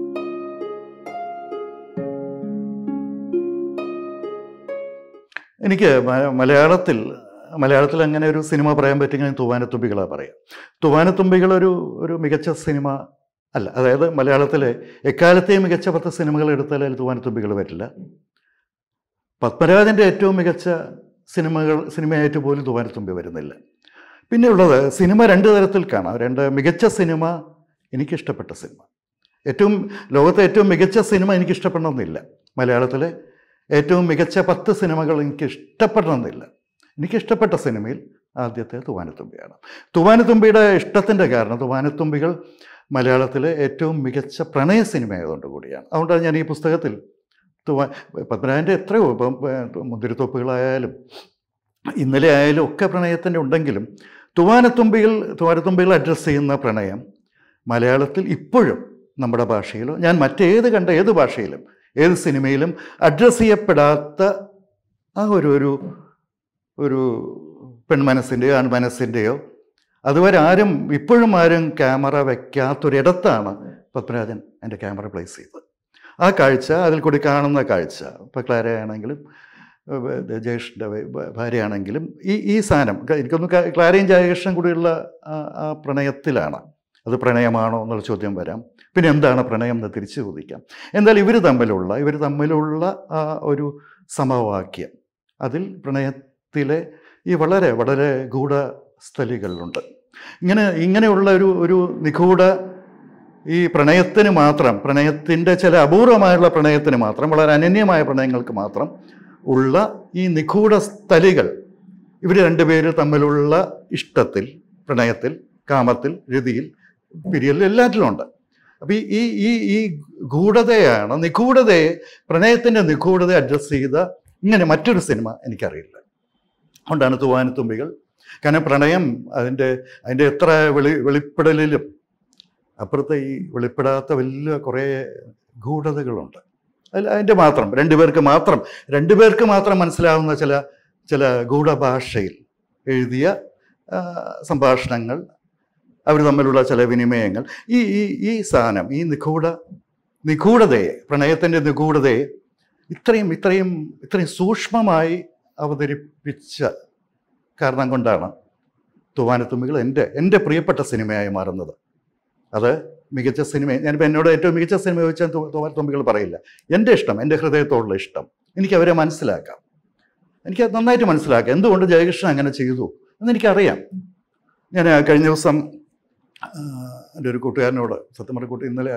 Speaker 1: എനിക്ക് മ- മലയാളത്തിൽ മലയാളത്തിൽ അങ്ങനെ ഒരു സിനിമ പറയാൻ പറ്റുമെങ്കിൽ തൂവാനത്തുമ്പികളാണ് പറയാം തൂവാനത്തുമ്പികൾ ഒരു ഒരു മികച്ച സിനിമ അല്ല അതായത് മലയാളത്തിലെ എക്കാലത്തെയും മികച്ച പത്ത് സിനിമകൾ എടുത്താൽ അതിൽ തൂവാനത്തുമ്പികൾ വരില്ല പത്മരാജൻ്റെ ഏറ്റവും മികച്ച സിനിമകൾ സിനിമയായിട്ട് പോലും തൂവാനത്തുമ്പി വരുന്നില്ല പിന്നെയുള്ളത് സിനിമ രണ്ട് തരത്തിൽ കാണാം രണ്ട് മികച്ച സിനിമ എനിക്കിഷ്ടപ്പെട്ട സിനിമ ഏറ്റവും ലോകത്തെ ഏറ്റവും മികച്ച സിനിമ എനിക്ക് ഇഷ്ടപ്പെടണമെന്നില്ല മലയാളത്തിലെ ഏറ്റവും മികച്ച പത്ത് സിനിമകൾ എനിക്ക് ഇഷ്ടപ്പെടണമെന്നില്ല എനിക്കിഷ്ടപ്പെട്ട സിനിമയിൽ ആദ്യത്തെ തുവാനത്തുമ്പിയാണ് തുവാനത്തുമ്പിയുടെ ഇഷ്ടത്തിൻ്റെ കാരണം തുവാനത്തുമ്പികൾ മലയാളത്തിലെ ഏറ്റവും മികച്ച പ്രണയ സിനിമ ആയതുകൊണ്ട് കൂടിയാണ് അതുകൊണ്ടാണ് ഞാൻ ഈ പുസ്തകത്തിൽ തുവാ പത്മനാഭൻ്റെ എത്രയോ ഇപ്പം ഏഹ്, മുന്തിരിത്തോപ്പുകളായാലും ഇന്നലെ ആയാലും ഒക്കെ പ്രണയത്തിൻ്റെ ഉണ്ടെങ്കിലും തുവാനത്തുമ്പികൾ തുവാനത്തുമ്പികൾ അഡ്രസ്സ് ചെയ്യുന്ന പ്രണയം മലയാളത്തിൽ ഇപ്പോഴും നമ്മുടെ ഭാഷയിലോ ഞാൻ മറ്റേത് കണ്ട ഏത് ഭാഷയിലും ഏത് സിനിമയിലും അഡ്രസ്സ് ചെയ്യപ്പെടാത്ത ആ ഒരു ഒരു ഒരു പെൺമനസ്സിൻ്റെയോ ആൺമനസ്സിൻ്റെയോ അതുവരെ ആരും ഇപ്പോഴും ആരും ക്യാമറ വയ്ക്കാത്തൊരിടത്താണ് പത്മരാജൻ എൻ്റെ ക്യാമറ പ്ലേസ് ചെയ്തത് ആ കാഴ്ച അതിൽ കൂടി കാണുന്ന കാഴ്ച ഇപ്പോൾ ക്ലാരയാണെങ്കിലും ഏഹ് ജയേഷിൻ്റെ ഭാര്യയാണെങ്കിലും ഈ ഈ സാധനം ക- എനിക്കൊന്ന് ക- ക്ലാരയും ജയകൃഷ്ണൻ കൂടിയുള്ള ആ ആ പ്രണയത്തിലാണ് അത് പ്രണയമാണോ എന്നുള്ള ചോദ്യം വരാം പിന്നെ എന്താണ് പ്രണയം എന്ന് തിരിച്ചു ചോദിക്കാം എന്തായാലും ഇവർ തമ്മിലുള്ള ഇവർ തമ്മിലുള്ള ആ ഒരു സമവാക്യം അതിൽ പ്രണയത്തിലെ ഈ വളരെ വളരെ ഗൂഢസ്ഥലികളുണ്ട് ഇങ്ങനെ ഇങ്ങനെയുള്ള ഒരു ഒരു നിഗൂഢ ഈ പ്രണയത്തിന് മാത്രം പ്രണയത്തിൻ്റെ ചില അപൂർവമായുള്ള പ്രണയത്തിന് മാത്രം വളരെ അനന്യമായ പ്രണയങ്ങൾക്ക് മാത്രം ഉള്ള ഈ നിഗൂഢ സ്ഥലികൾ ഇവർ രണ്ടുപേരും തമ്മിലുള്ള ഇഷ്ടത്തിൽ പ്രണയത്തിൽ കാമത്തിൽ രതിയിൽ പിരിയലിൽ എല്ലാറ്റിലും ഉണ്ട് അപ്പം ഈ ഈ ഈ ഈ ഗൂഢതയാണ് നിഗൂഢതയെ പ്രണയത്തിൻ്റെ നിഗൂഢതയെ അഡ്രസ്സ് ചെയ്ത ഇങ്ങനെ മറ്റൊരു സിനിമ എനിക്കറിയില്ല അതുകൊണ്ടാണ് തൂവാനത്തുമ്പികൾ കാരണം പ്രണയം അതിൻ്റെ അതിൻ്റെ എത്ര വെളി വെളിപ്പെടലിലും അപ്പുറത്തെ ഈ വെളിപ്പെടാത്ത വലിയ കുറേ ഗൂഢതകളുണ്ട് അതിൽ അതിൻ്റെ മാത്രം രണ്ടുപേർക്ക് മാത്രം രണ്ടുപേർക്ക് മാത്രം മനസ്സിലാവുന്ന ചില ചില ഗൂഢഭാഷയിൽ എഴുതിയ ആ, സംഭാഷണങ്ങൾ അവർ തമ്മിലുള്ള ചില വിനിമയങ്ങൾ ഈ ഈ ഈ സാധനം ഈ നിഗൂഢ നിഗൂഢതയെ പ്രണയത്തിൻ്റെ നിഗൂഢതയെ ഇത്രയും ഇത്രയും ഇത്രയും സൂക്ഷ്മമായി അവതരിപ്പിച്ച കാരണം കൊണ്ടാണ് തൂവാനത്തുമ്പികൾ എൻ്റെ എൻ്റെ പ്രിയപ്പെട്ട സിനിമയായി മാറുന്നത് അത് മികച്ച സിനിമ ഞാനിപ്പോൾ എന്നോട് ഏറ്റവും മികച്ച സിനിമ ചോദിച്ചാൽ തൂവാനത്തുമ്പികൾ പറയില്ല എൻ്റെ ഇഷ്ടം എൻ്റെ ഹൃദയത്തോടുള്ള ഇഷ്ടം എനിക്ക് അവരെ മനസ്സിലാക്കാം എനിക്ക് അത് നന്നായിട്ട് മനസ്സിലാക്കാം എന്തുകൊണ്ട് ജയകൃഷ്ണൻ അങ്ങനെ ചെയ്തു എന്നെനിക്കറിയാം ഞാൻ ആ കഴിഞ്ഞ ദിവസം ആ, എൻ്റെ ഒരു കൂട്ടുകാരനോട് സത്യം പറഞ്ഞ കൂട്ടി ഇന്നലെ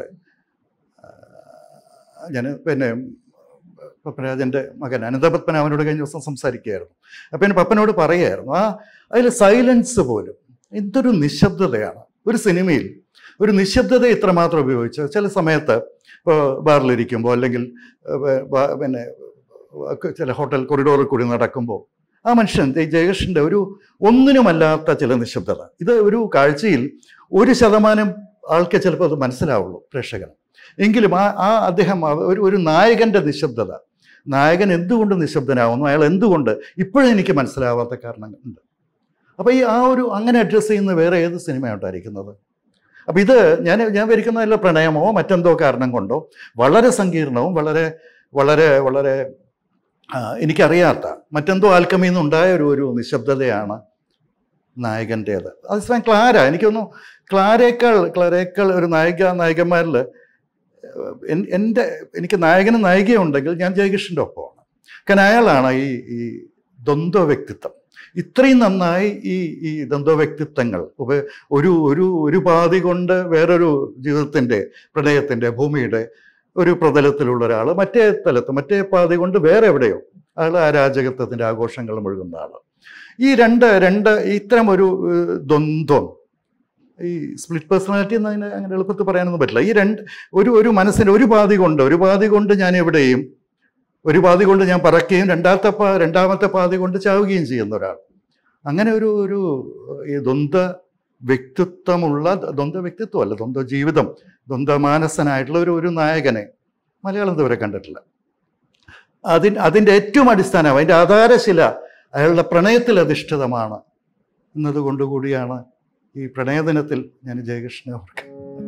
Speaker 1: ഞാൻ പിന്നെ പത്മരാജൻ്റെ മകൻ അനന്തപത്മനാഭനോട് കഴിഞ്ഞ ദിവസം സംസാരിക്കുകയായിരുന്നു അപ്പം എൻ്റെ പപ്പനോട് പറയുമായിരുന്നു ആ അതിൽ സൈലൻസ് പോലും എന്തൊരു നിശബ്ദതയാണ് ഒരു സിനിമയിൽ ഒരു നിശബ്ദത ഇത്രമാത്രം ഉപയോഗിച്ച് ചില സമയത്ത് ഇപ്പോൾ ബാറിലിരിക്കുമ്പോൾ അല്ലെങ്കിൽ ഏഹ്, ബ- പിന്നെ ഒക്കെ ചില ഹോട്ടൽ കൊറിഡോറിൽ കൂടി നടക്കുമ്പോൾ ആ മനുഷ്യൻ ഈ ജയകൃഷ്ണൻ്റെ ഒരു ഒന്നിനുമല്ലാത്ത ചില നിശബ്ദത ഇത് ഒരു കാഴ്ചയിൽ ഒരു ശതമാനം ആൾക്ക് ചിലപ്പോൾ അത് മനസ്സിലാവുള്ളൂ പ്രേക്ഷകന് എങ്കിലും ആ ആ അദ്ദേഹം ആ ഒരു ഒരു നായകൻ്റെ നിശബ്ദത നായകൻ എന്തുകൊണ്ട് നിശബ്ദനാവുന്നു അയാൾ എന്തുകൊണ്ട് ഇപ്പോഴും എനിക്ക് മനസ്സിലാവാത്ത കാരണങ്ങൾ ഉണ്ട് അപ്പോൾ ഈ ആ ഒരു അങ്ങനെ അഡ്രസ്സ് ചെയ്യുന്ന വേറെ ഏത് സിനിമയാണ് ഉണ്ടായിരിക്കുന്നത് അപ്പം ഇത് ഞാൻ ഞാൻ വരിക്കുന്നതല്ല പ്രണയമോ മറ്റെന്തോ കാരണം കൊണ്ടോ വളരെ സങ്കീർണവും വളരെ വളരെ വളരെ ആ, എനിക്കറിയാത്ത മറ്റെന്തോ ആൽക്കമിയിൽ നിന്നുണ്ടായ ഒരു ഒരു നിശബ്ദതയാണ് നായകൻ്റേത് അതേസമയം ക്ലാര എനിക്കൊന്നു ക്ലാരേക്കാൾ ക്ലാരേക്കാൾ ഒരു നായിക നായകന്മാരിൽ എൻ- എൻ്റെ എനിക്ക് നായകനും നായികയും ഉണ്ടെങ്കിൽ ഞാൻ ജയകൃഷ്ണൻ്റെ ഒപ്പമാണ് കാരണം അയാളാണ് ഈ ഈ ദ്വന്ദ്വ വ്യക്തിത്വം ഇത്രയും നന്നായി ഈ ഈ ദ്വന്ദ്വ വ്യക്തിത്വങ്ങൾ ഉപ ഒരു ഒരു ഒരു പാതി കൊണ്ട് വേറൊരു ജീവിതത്തിൻ്റെ പ്രണയത്തിൻ്റെ ഭൂമിയുടെ ഒരു പ്രതലത്തിലുള്ള ഒരാൾ മറ്റേ തലത്ത് മറ്റേ പാതി കൊണ്ട് വേറെ എവിടെയോ അയാൾ അരാജകത്വത്തിൻ്റെ ആഘോഷങ്ങൾ മുഴുകുന്ന ആൾ ഈ രണ്ട് രണ്ട് ഇത്തരം ഒരു ഏഹ്, ദ്വന്ദ്വം ഈ സ്പ്ലിറ്റ് പേഴ്സണാലിറ്റി എന്ന് അതിന് അങ്ങനെ എളുപ്പത്തിൽ പറയാനൊന്നും പറ്റില്ല ഈ രണ്ട് ഒരു ഒരു മനസ്സിൻ്റെ ഒരു പാതി കൊണ്ട് ഒരു പാതി കൊണ്ട് ഞാൻ എവിടെയും ഒരു പാതി കൊണ്ട് ഞാൻ പറക്കുകയും രണ്ടാമത്തെ പാ രണ്ടാമത്തെ പാതി കൊണ്ട് ചാവുകയും ചെയ്യുന്ന ഒരാൾ അങ്ങനെ ഒരു ഒരു ഈ ദ്വന്ദ്വ വ്യക്തിത്വമുള്ള ദ്വന്ദ്വ വ്യക്തിത്വമല്ല ദ്വന്ദ്വ ജീവിതം ദ്വന്ദ്വ മാനസനായിട്ടുള്ള ഒരു ഒരു നായകനെ മലയാളം ഇതുവരെ കണ്ടിട്ടില്ല അതിൻ അതിൻ്റെ ഏറ്റവും അടിസ്ഥാനം അതിൻ്റെ ആധാരശില അയാളുടെ പ്രണയത്തിൽ അധിഷ്ഠിതമാണ് എന്നതുകൊണ്ടുകൂടിയാണ് ഈ പ്രണയദിനത്തിൽ ഞാൻ ജയകൃഷ്ണനെ ഓർക്കുന്നത്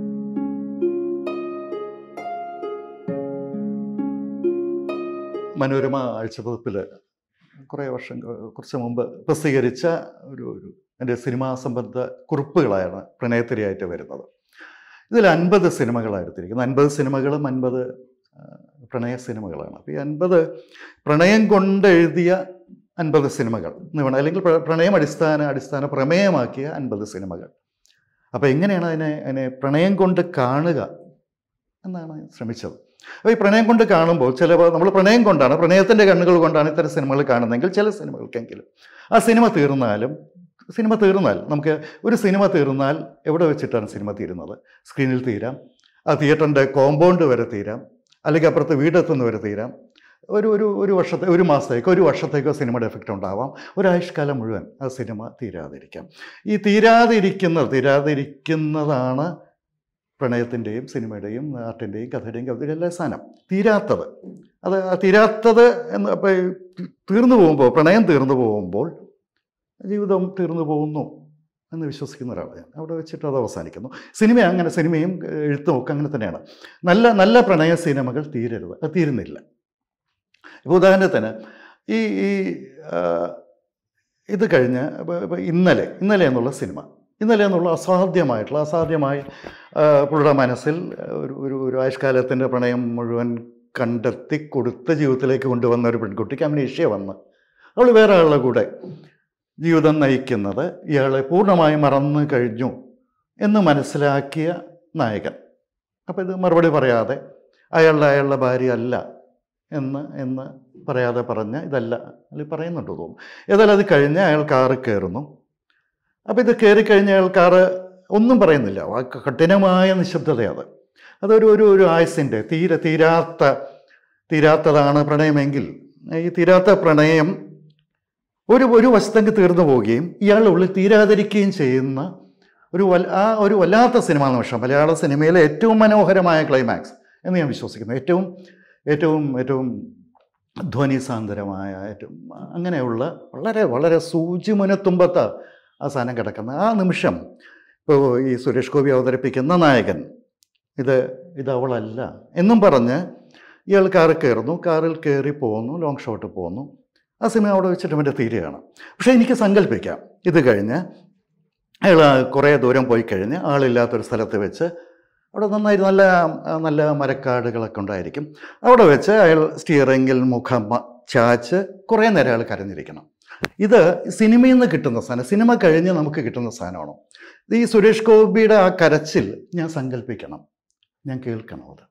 Speaker 1: മനോരമ ആഴ്ചപ്പതിപ്പിൽ കുറേ വർഷം കുറച്ച് മുമ്പ് പ്രസിദ്ധീകരിച്ച ഒരു ഒരു എൻ്റെ സിനിമാ സംബന്ധ കുറിപ്പുകളാണ് പ്രണയത്തിരിയായിട്ട് വരുന്നത് ഇതിൽ അൻപത് സിനിമകളാണ് എടുത്തിരിക്കുന്നത് അൻപത് സിനിമകളും അൻപത് ആ, പ്രണയ സിനിമകളാണ് അപ്പോൾ ഈ അൻപത് പ്രണയം കൊണ്ട് എഴുതിയ അൻപത് സിനിമകൾ എന്ന് വേണം അല്ലെങ്കിൽ പ്ര- പ്രണയം അടിസ്ഥാന അടിസ്ഥാന പ്രമേയമാക്കിയ അൻപത് സിനിമകൾ അപ്പോൾ എങ്ങനെയാണ് അതിനെ അതിനെ പ്രണയം കൊണ്ട് കാണുക എന്നാണ് ശ്രമിച്ചത് അപ്പോൾ ഈ പ്രണയം കൊണ്ട് കാണുമ്പോൾ ചില നമ്മൾ പ്രണയം കൊണ്ടാണ് പ്രണയത്തിൻ്റെ കണ്ണുകൾ കൊണ്ടാണ് ഇത്തരം സിനിമകൾ കാണുന്നതെങ്കിൽ ചില സിനിമകൾക്കെങ്കിലും ആ സിനിമ തീർന്നാലും സിനിമ തീർന്നാൽ നമുക്ക് ഒരു സിനിമ തീർന്നാൽ എവിടെ വെച്ചിട്ടാണ് സിനിമ തീരുന്നത് സ്ക്രീനിൽ തീരാം ആ തിയേറ്ററിൻ്റെ കോമ്പൗണ്ട് വരെ തീരാം അല്ലെങ്കിൽ അപ്പുറത്ത് വീടെത്തുന്ന വരെ തീരാം ഒരു ഒരു ഒരു വർഷത്തെ ഒരു മാസത്തേക്കോ ഒരു വർഷത്തേക്കോ സിനിമയുടെ എഫക്റ്റ് ഉണ്ടാവാം ഒരാഴ്ചക്കാലം മുഴുവൻ ആ സിനിമ തീരാതിരിക്കാം ഈ തീരാതിരിക്കുന്നത് തീരാതിരിക്കുന്നതാണ് പ്രണയത്തിൻ്റെയും സിനിമയുടെയും നാട്ടിൻ്റെയും കഥയുടെയും കവിതയുടെ എല്ലാ സാധനം തീരാത്തത് അത് ആ തീരാത്തത് എന്ന് അപ്പോൾ തീർന്നു പോകുമ്പോൾ പ്രണയം തീർന്നു പോകുമ്പോൾ ജീവിതം തീർന്നു പോകുന്നു എന്ന് വിശ്വസിക്കുന്ന ഒരാളാണ് ഞാൻ അവിടെ വെച്ചിട്ട് അത് അവസാനിക്കുന്നു സിനിമ അങ്ങനെ സിനിമയും ഏഹ്, എഴുത്തും ഒക്കെ അങ്ങനെ തന്നെയാണ് നല്ല നല്ല പ്രണയ സിനിമകൾ തീരരുത് അത് തീരുന്നില്ല ഇപ്പോൾ ഉദാഹരണത്തിന് ഈ ഈ ആ, ഇത് കഴിഞ്ഞ് ഇപ്പൊ- ഇപ്പൊ ഇന്നലെ ഇന്നലെ എന്നുള്ള സിനിമ ഇന്നലെ എന്നുള്ള അസാധ്യമായിട്ടുള്ള അസാധ്യമായി ആ, പുള്ളിയുടെ മനസ്സിൽ ഒരു ഒരു ഒരു ആയുഷ്കാലത്തിൻ്റെ പ്രണയം മുഴുവൻ കണ്ടെത്തി കൊടുത്ത് ജീവിതത്തിലേക്ക് കൊണ്ടുവന്ന ഒരു പെൺകുട്ടിക്ക് അമ്നേഷ്യ വന്ന് അവൾ വേറെ ആളുടെ കൂടെ ജീവിതം നയിക്കുന്നത് ഇയാളെ പൂർണ്ണമായും മറന്നു കഴിഞ്ഞു എന്ന് മനസ്സിലാക്കിയ നായകൻ അപ്പോൾ ഇത് മറുപടി പറയാതെ അയാളുടെ അയാളുടെ ഭാര്യ അല്ല എന്ന് എന്ന് പറയാതെ പറഞ്ഞ് ഇതല്ല അല്ലെങ്കിൽ പറയുന്നുണ്ട് തോന്നുന്നു ഏതായാലും അത് കഴിഞ്ഞ് അയാൾ കാറ് കയറുന്നു അപ്പോൾ ഇത് കയറിക്കഴിഞ്ഞ് അയാൾ കാറ് ഒന്നും പറയുന്നില്ല ആ കഠിനമായ നിശബ്ദതയത് അതൊരു ഒരു ഒരു ആയുസിൻ്റെ തീരെ തീരാത്ത തീരാത്തതാണ് പ്രണയമെങ്കിൽ ഈ തീരാത്ത പ്രണയം ഒരു ഒരു വശത്തേക്ക് തീർന്നു പോവുകയും ഇയാളുടെ ഉള്ളിൽ തീരാതിരിക്കുകയും ചെയ്യുന്ന ഒരു വൽ ആ ഒരു വല്ലാത്ത സിനിമാ നിമിഷം മലയാള സിനിമയിലെ ഏറ്റവും മനോഹരമായ ക്ലൈമാക്സ് എന്ന് ഞാൻ വിശ്വസിക്കുന്നു ഏറ്റവും ഏറ്റവും ഏറ്റവും ധ്വനിസാന്ദ്രമായ ഏറ്റവും അങ്ങനെയുള്ള വളരെ വളരെ സൂചിമുനത്തുമ്പത്ത ആ സാധനം കിടക്കുന്ന ആ നിമിഷം ഇപ്പോൾ ഈ സുരേഷ് ഗോപി അവതരിപ്പിക്കുന്ന നായകൻ ഇത് ഇത് അവളല്ല എന്നും പറഞ്ഞ് ഇയാൾ കാറിൽ കയറുന്നു കാറിൽ കയറി പോകുന്നു ലോങ് ഷോട്ട് പോകുന്നു ആ സിനിമ അവിടെ വെച്ചിട്ട് മറ്റേ തീരുകയാണ് പക്ഷേ എനിക്ക് സങ്കല്പിക്കാം ഇത് കഴിഞ്ഞ് അയാൾ കുറേ ദൂരം പോയി കഴിഞ്ഞ് ആളില്ലാത്തൊരു സ്ഥലത്ത് വെച്ച് അവിടെ നന്നായി നല്ല നല്ല മരക്കാടുകളൊക്കെ ഉണ്ടായിരിക്കും അവിടെ വെച്ച് അയാൾ സ്റ്റിയറിങ്ങിൽ മുഖം മ- ചാച്ച് കുറേ നേരം അയാൾ കരഞ്ഞിരിക്കണം ഇത് സിനിമയിൽ നിന്ന് കിട്ടുന്ന സാധനം സിനിമ കഴിഞ്ഞ് നമുക്ക് കിട്ടുന്ന സാധനമാണ് ഈ സുരേഷ് ഗോപിയുടെ ആ കരച്ചിൽ ഞാൻ സങ്കല്പിക്കണം ഞാൻ കേൾക്കണം അത്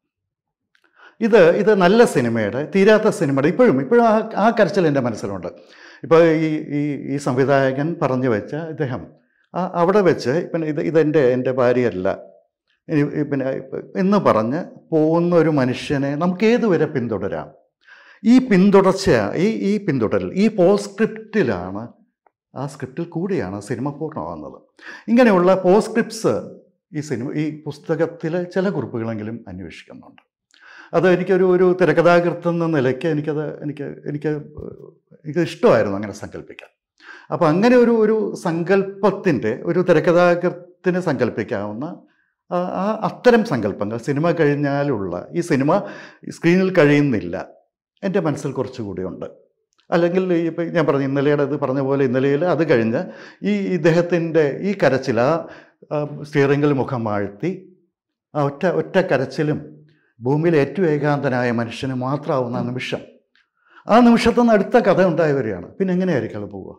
Speaker 1: ഇത് ഇത് നല്ല സിനിമയുടെ തീരാത്ത സിനിമയുടെ ഇപ്പോഴും ഇപ്പോഴും ആ ആ കരച്ചിൽ എൻ്റെ മനസ്സിലുണ്ട് ഇപ്പോൾ ഈ ഈ ഈ സംവിധായകൻ പറഞ്ഞു വെച്ച ഇദ്ദേഹം ആ അവിടെ വെച്ച് പിന്നെ ഇത് ഇതെൻ്റെ എൻ്റെ ഭാര്യയല്ല ഇനി ഈ പിന്നെ എന്ന് പറഞ്ഞ് പോകുന്ന ഒരു മനുഷ്യനെ നമുക്ക് ഏതുവരെ പിന്തുടരാം ഈ പിന്തുടർച്ച ഈ ഈ പിന്തുടരൽ ഈ പോസ്ക്രിപ്റ്റിലാണ് ആ സ്ക്രിപ്റ്റിൽ കൂടിയാണ് സിനിമ പൂർണ്ണമാകുന്നത് ഇങ്ങനെയുള്ള പോസ്ക്രിപ്റ്റ്സ് ഈ സിനിമ ഈ പുസ്തകത്തിലെ ചില കുറിപ്പുകളെങ്കിലും അന്വേഷിക്കുന്നുണ്ട് അത് എനിക്കൊരു ഒരു തിരക്കഥാകൃത്ത് എന്ന നിലയ്ക്ക് എനിക്കത് എനിക്ക് എനിക്ക് എനിക്ക് ഇഷ്ടമായിരുന്നു അങ്ങനെ സങ്കല്പിക്കാൻ അപ്പോൾ അങ്ങനെ ഒരു ഒരു സങ്കല്പത്തിൻ്റെ ഒരു തിരക്കഥാകൃത്തിന് സങ്കല്പിക്കാവുന്ന ആ- ആ അത്തരം സങ്കല്പങ്ങൾ സിനിമ കഴിഞ്ഞാലുള്ള ഈ സിനിമ സ്ക്രീനിൽ കഴിയുന്നില്ല എൻ്റെ മനസ്സിൽ കുറച്ചുകൂടി ഉണ്ട് അല്ലെങ്കിൽ ഇപ്പം ഞാൻ പറഞ്ഞു ഇന്നലെയുടെ ഇത് പറഞ്ഞ പോലെ ഇന്നലെയിൽ അത് കഴിഞ്ഞ് ഈ ഇദ്ദേഹത്തിൻ്റെ ഈ കരച്ചിൽ ആ ആ സ്റ്റിയറിങ്ങിൽ മുഖം വാഴ്ത്തി ആ ഒറ്റ ഒറ്റ കരച്ചിലും ഭൂമിയിലെ ഏറ്റവും ഏകാന്തനായ മനുഷ്യന് മാത്രമാവുന്ന ആ നിമിഷം ആ നിമിഷത്തിൽ നിന്ന് അടുത്ത കഥ ഉണ്ടായി വരികയാണ് പിന്നെ എങ്ങനെയായിരിക്കും അയാൾ പോവുക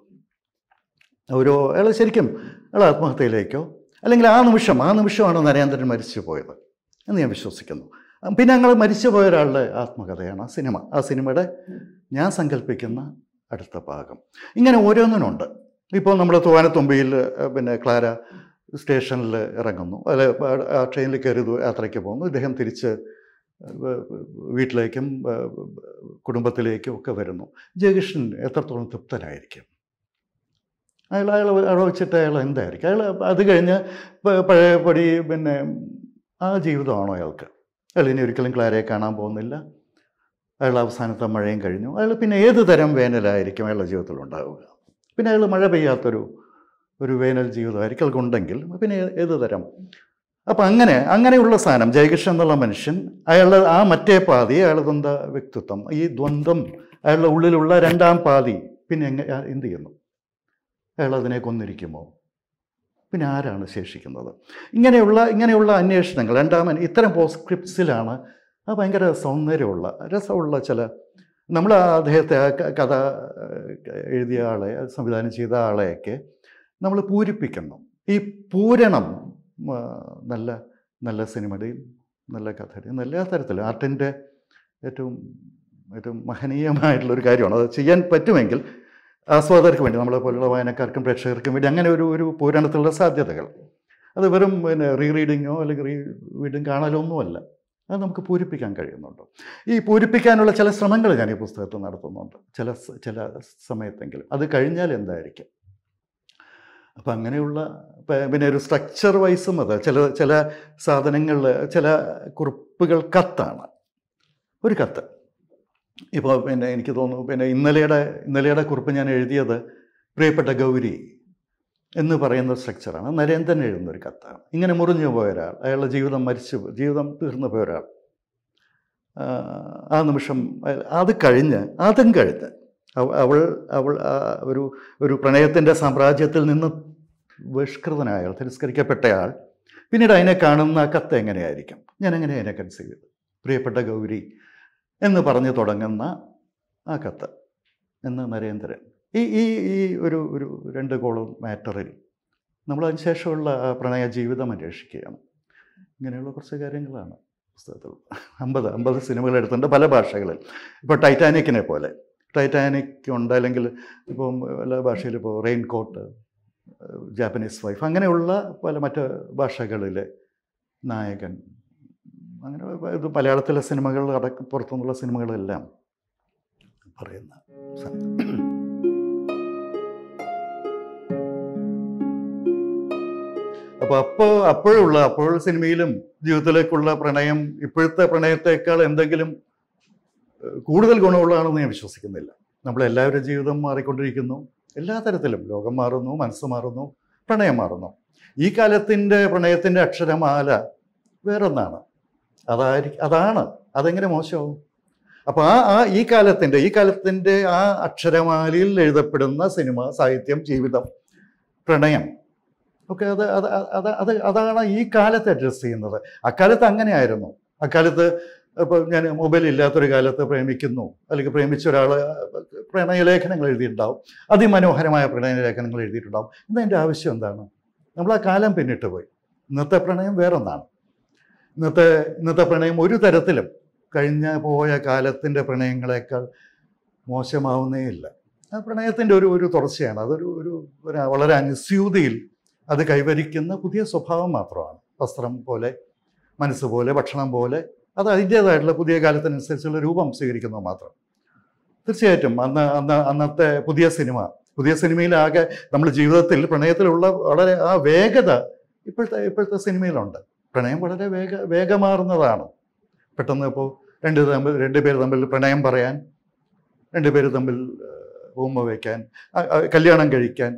Speaker 1: ഒരു അയാൾ ശരിക്കും അയാൾ ആത്മഹത്യയിലേക്കോ അല്ലെങ്കിൽ ആ നിമിഷം ആ നിമിഷമാണ് നരേന്ദ്രൻ മരിച്ചു പോയത് എന്ന് ഞാൻ വിശ്വസിക്കുന്നു പിന്നെ ഞങ്ങൾ മരിച്ചുപോയ ഒരാളുടെ ആത്മകഥയാണ് ആ സിനിമ ആ സിനിമയുടെ ഞാൻ സങ്കല്പിക്കുന്ന അടുത്ത ഭാഗം ഇങ്ങനെ ഓരോന്നിനുണ്ട് ഇപ്പോൾ നമ്മൾ തൂവാനത്തുമ്പിയിൽ ഏഹ്, പിന്നെ ക്ലാര സ്റ്റേഷനിൽ ഇറങ്ങുന്നു അല്ലെ ആ ട്രെയിനിൽ കയറി ദൂ- യാത്രയ്ക്ക് പോകുന്നു ഇദ്ദേഹം തിരിച്ച് ഏഹ്, വീട്ടിലേക്കും ഏഹ്, കുടുംബത്തിലേക്കും ഒക്കെ വരുന്നു ജയകൃഷ്ണൻ എത്രത്തോളം തൃപ്തനായിരിക്കും അയാൾ അയാൾ അവിടെ വെച്ചിട്ട് അയാൾ എന്തായിരിക്കും അയാൾ അത് കഴിഞ്ഞ് പ- പഴയപടി പിന്നെ ആ ജീവിതമാണോ അയാൾക്ക് അയാൾ ഇനി ഒരിക്കലും ക്ലാരയെ കാണാൻ പോകുന്നില്ല അയാൾ അവസാനത്തെ മഴയും കഴിഞ്ഞു അയാൾ പിന്നെ ഏത് തരം വേനലായിരിക്കും അയാളുടെ ജീവിതത്തിൽ ഉണ്ടാവുക പിന്നെ അയാൾ മഴ പെയ്യാത്തൊരു ഒരു വേനൽ ജീവിതമായിരിക്കും അയാൾക്കുണ്ടെങ്കിൽ പിന്നെ ഏ- ഏത് തരം അപ്പം അങ്ങനെ അങ്ങനെയുള്ള സാധനം ജയകൃഷ്ണൻ എന്നുള്ള മനുഷ്യൻ അയാളുടെ ആ മറ്റേ പാതി അയാളുടെ ദ്വന്ദ് വ്യക്തിത്വം ഈ ദ്വന്ദ്ം അയാളുടെ ഉള്ളിലുള്ള രണ്ടാം പാതി പിന്നെ എങ്ങനെ എന്ത് ചെയ്യുന്നു അയാൾ അതിനെ കൊന്നിരിക്കുമോ പിന്നെ ആരാണ് ശേഷിക്കുന്നത് ഇങ്ങനെയുള്ള ഇങ്ങനെയുള്ള അന്വേഷണങ്ങൾ രണ്ടാമൻ ഇത്തരം പോസ്ക്രിപ്റ്റ്സിലാണ് ആ ഭയങ്കര സൗന്ദര്യമുള്ള രസമുള്ള ചില നമ്മൾ ആ അദ്ദേഹത്തെ ആ ക- കഥ ഏഹ്, എഴുതിയ ആളെ അത് സംവിധാനം ചെയ്ത ആളെയൊക്കെ നമ്മൾ പൂരിപ്പിക്കുന്നു ഈ പൂരണം ആ, നല്ല നല്ല സിനിമയുടെയും നല്ല കഥയുടെയും നല്ല തരത്തിൽ ആർട്ടിൻ്റെ ഏറ്റവും ഏറ്റവും മഹനീയമായിട്ടുള്ള ഒരു കാര്യമാണ് അത് ചെയ്യാൻ പറ്റുമെങ്കിൽ ആസ്വാദകർക്ക് വേണ്ടി നമ്മളെ പോലുള്ള വായനക്കാർക്കും പ്രേക്ഷകർക്കും വേണ്ടി അങ്ങനെ ഒരു ഒരു പൂരണത്തിലുള്ള സാധ്യതകൾ അത് വെറും പിന്നെ റീ റീഡിങ്ങോ അല്ലെങ്കിൽ റീ വീണ്ടും കാണലോ ഒന്നുമല്ല അത് നമുക്ക് പൂരിപ്പിക്കാൻ കഴിയുന്നുണ്ട് ഈ പൂരിപ്പിക്കാനുള്ള ചില ശ്രമങ്ങൾ ഞാൻ ഈ പുസ്തകത്തിൽ നടത്തുന്നുണ്ട് ചില സ- ചില സമയത്തെങ്കിലും അത് കഴിഞ്ഞാൽ എന്തായിരിക്കും അപ്പം അങ്ങനെയുള്ള പ- പിന്നെ ഒരു സ്ട്രക്ചർ വൈസും അത് ചില ചില സാധനങ്ങളിൽ ചില കുറിപ്പുകൾ കത്താണ് ഒരു കത്ത് ഇപ്പോൾ പിന്നെ എനിക്ക് തോന്നുന്നു പിന്നെ ഇന്നലെയുടെ ഇന്നലെയുടെ കുറിപ്പ് ഞാൻ എഴുതിയത് പ്രിയപ്പെട്ട ഗൗരി എന്ന് പറയുന്ന സ്ട്രക്ചറാണ് നരേന്ദ്രൻ എഴുതുന്ന ഒരു കത്താണ് ഇങ്ങനെ മുറിഞ്ഞു പോയ ഒരാൾ അയാളുടെ ജീവിതം മരിച്ചു പോയി, ജീവിതം തീർന്നു പോയ ഒരാൾ ആ, ആ നിമിഷം അയ- അത് കഴിഞ്ഞ് അതും കഴിഞ്ഞ് അവ- അവൾ അവൾ ആ ഒരു ഒരു പ്രണയത്തിൻ്റെ സാമ്രാജ്യത്തിൽ നിന്ന് ബഹിഷ്കൃതനായ ആൾ തിരസ്കരിക്കപ്പെട്ടയാൾ പിന്നീട് അതിനെ കാണുന്ന ആ കത്ത് എങ്ങനെയായിരിക്കും ഞാൻ എങ്ങനെ അതിനെ കൺസീവ് ചെയ്തു പ്രിയപ്പെട്ട ഗൗരി എന്ന് പറഞ്ഞു തുടങ്ങുന്ന ആ കത്ത് എന്ന് നരേന്ദ്രൻ ഈ ഈ ഈ ഒരു ഒരു രണ്ട് കോളം മാറ്ററിൽ നമ്മൾ അതിന് ശേഷമുള്ള ആ പ്രണയ ജീവിതം അന്വേഷിക്കുകയാണ് ഇങ്ങനെയുള്ള കുറച്ച് കാര്യങ്ങളാണ് പുസ്തകത്തിൽ അമ്പത് അമ്പത് സിനിമകൾ എടുത്തിട്ടുണ്ട് പല ഭാഷകളിൽ ഇപ്പോൾ ടൈറ്റാനിക്കിനെ പോലെ ടൈറ്റാനിക് ഉണ്ട് അല്ലെങ്കിൽ ഇപ്പം പല ഭാഷയിൽ ഇപ്പോൾ റെയിൻ കോട്ട് ജാപ്പനീസ് വൈഫ് അങ്ങനെയുള്ള പല മറ്റ് ഭാഷകളിലെ നായകൻ അങ്ങനെ ഇത് മലയാളത്തിലെ സിനിമകൾ അടക്കം പുറത്തുനിന്നുള്ള സിനിമകളെല്ലാം പറയുന്ന സാധനം. അപ്പോൾ അപ്പോൾ അപ്പോഴുള്ള അപ്പോൾ സിനിമയിലും ജീവിതത്തിലേക്കുള്ള പ്രണയം ഇപ്പോഴത്തെ പ്രണയത്തേക്കാൾ എന്തെങ്കിലും ഏഹ്, കൂടുതൽ ഗുണമുള്ളതാണെന്ന് ഞാൻ വിശ്വസിക്കുന്നില്ല നമ്മളെല്ലാവരും ജീവിതം മാറിക്കൊണ്ടിരിക്കുന്നു എല്ലാ തരത്തിലും ലോകം മാറുന്നു മനസ്സ് മാറുന്നു പ്രണയം മാറുന്നു ഈ കാലത്തിൻ്റെ പ്രണയത്തിൻ്റെ അക്ഷരമാല വേറൊന്നാണ് അതായിരിക്കും അതാണ് അതെങ്ങനെ മോശമാവും അപ്പോൾ ആ ആ ഈ കാലത്തിൻ്റെ ഈ കാലത്തിൻ്റെ ആ അക്ഷരമാലയിൽ എഴുതപ്പെടുന്ന സിനിമ സാഹിത്യം ജീവിതം പ്രണയം ഒക്കെ അത് അത് അത് അത് അതാണ് ഈ കാലത്ത് അഡ്രസ്സ് ചെയ്യുന്നത് അക്കാലത്ത് അങ്ങനെയായിരുന്നു അക്കാലത്ത് ഇപ്പോൾ ഞാൻ മൊബൈൽ ഇല്ലാത്തൊരു കാലത്ത് പ്രേമിക്കുന്നു അല്ലെങ്കിൽ പ്രേമിച്ച ഒരാൾ പ്രണയലേഖനങ്ങൾ എഴുതിയിട്ടുണ്ടാവും അതിമനോഹരമായ പ്രണയലേഖനങ്ങൾ എഴുതിയിട്ടുണ്ടാവും എന്നതിൻ്റെ ആവശ്യം എന്താണ് നമ്മൾ ആ കാലം പിന്നിട്ട് പോയി ഇന്നത്തെ പ്രണയം വേറൊന്നാണ് ഇന്നത്തെ ഇന്നത്തെ പ്രണയം ഒരു തരത്തിലും കഴിഞ്ഞ പോയ കാലത്തിൻ്റെ പ്രണയങ്ങളെക്കാൾ മോശമാവുന്നേ ഇല്ല ആ പ്രണയത്തിൻ്റെ ഒരു ഒരു തുടർച്ചയാണ് അതൊരു ഒരു ഒരു വളരെ അനുസ്യൂതിയിൽ അത് കൈവരിക്കുന്ന പുതിയ സ്വഭാവം മാത്രമാണ് വസ്ത്രം പോലെ മനസ്സ് പോലെ ഭക്ഷണം പോലെ അത് അതിൻ്റേതായിട്ടുള്ള പുതിയ കാലത്തിനനുസരിച്ചുള്ള രൂപം സ്വീകരിക്കുന്നത് മാത്രം തീർച്ചയായിട്ടും അന്ന് അന്ന് അന്നത്തെ പുതിയ സിനിമ പുതിയ സിനിമയിലാകെ നമ്മൾ ജീവിതത്തിൽ പ്രണയത്തിലുള്ള വളരെ ആ വേഗത ഇപ്പോഴത്തെ ഇപ്പോഴത്തെ സിനിമയിലുണ്ട് പ്രണയം വളരെ വേഗ വേഗമാറുന്നതാണ് പെട്ടെന്ന് ഇപ്പോൾ രണ്ട് തമ്മിൽ രണ്ട് പേര് തമ്മിൽ പ്രണയം പറയാൻ രണ്ട് പേര് തമ്മിൽ ഉമ്മ വയ്ക്കാൻ ആ- ആ കല്യാണം കഴിക്കാൻ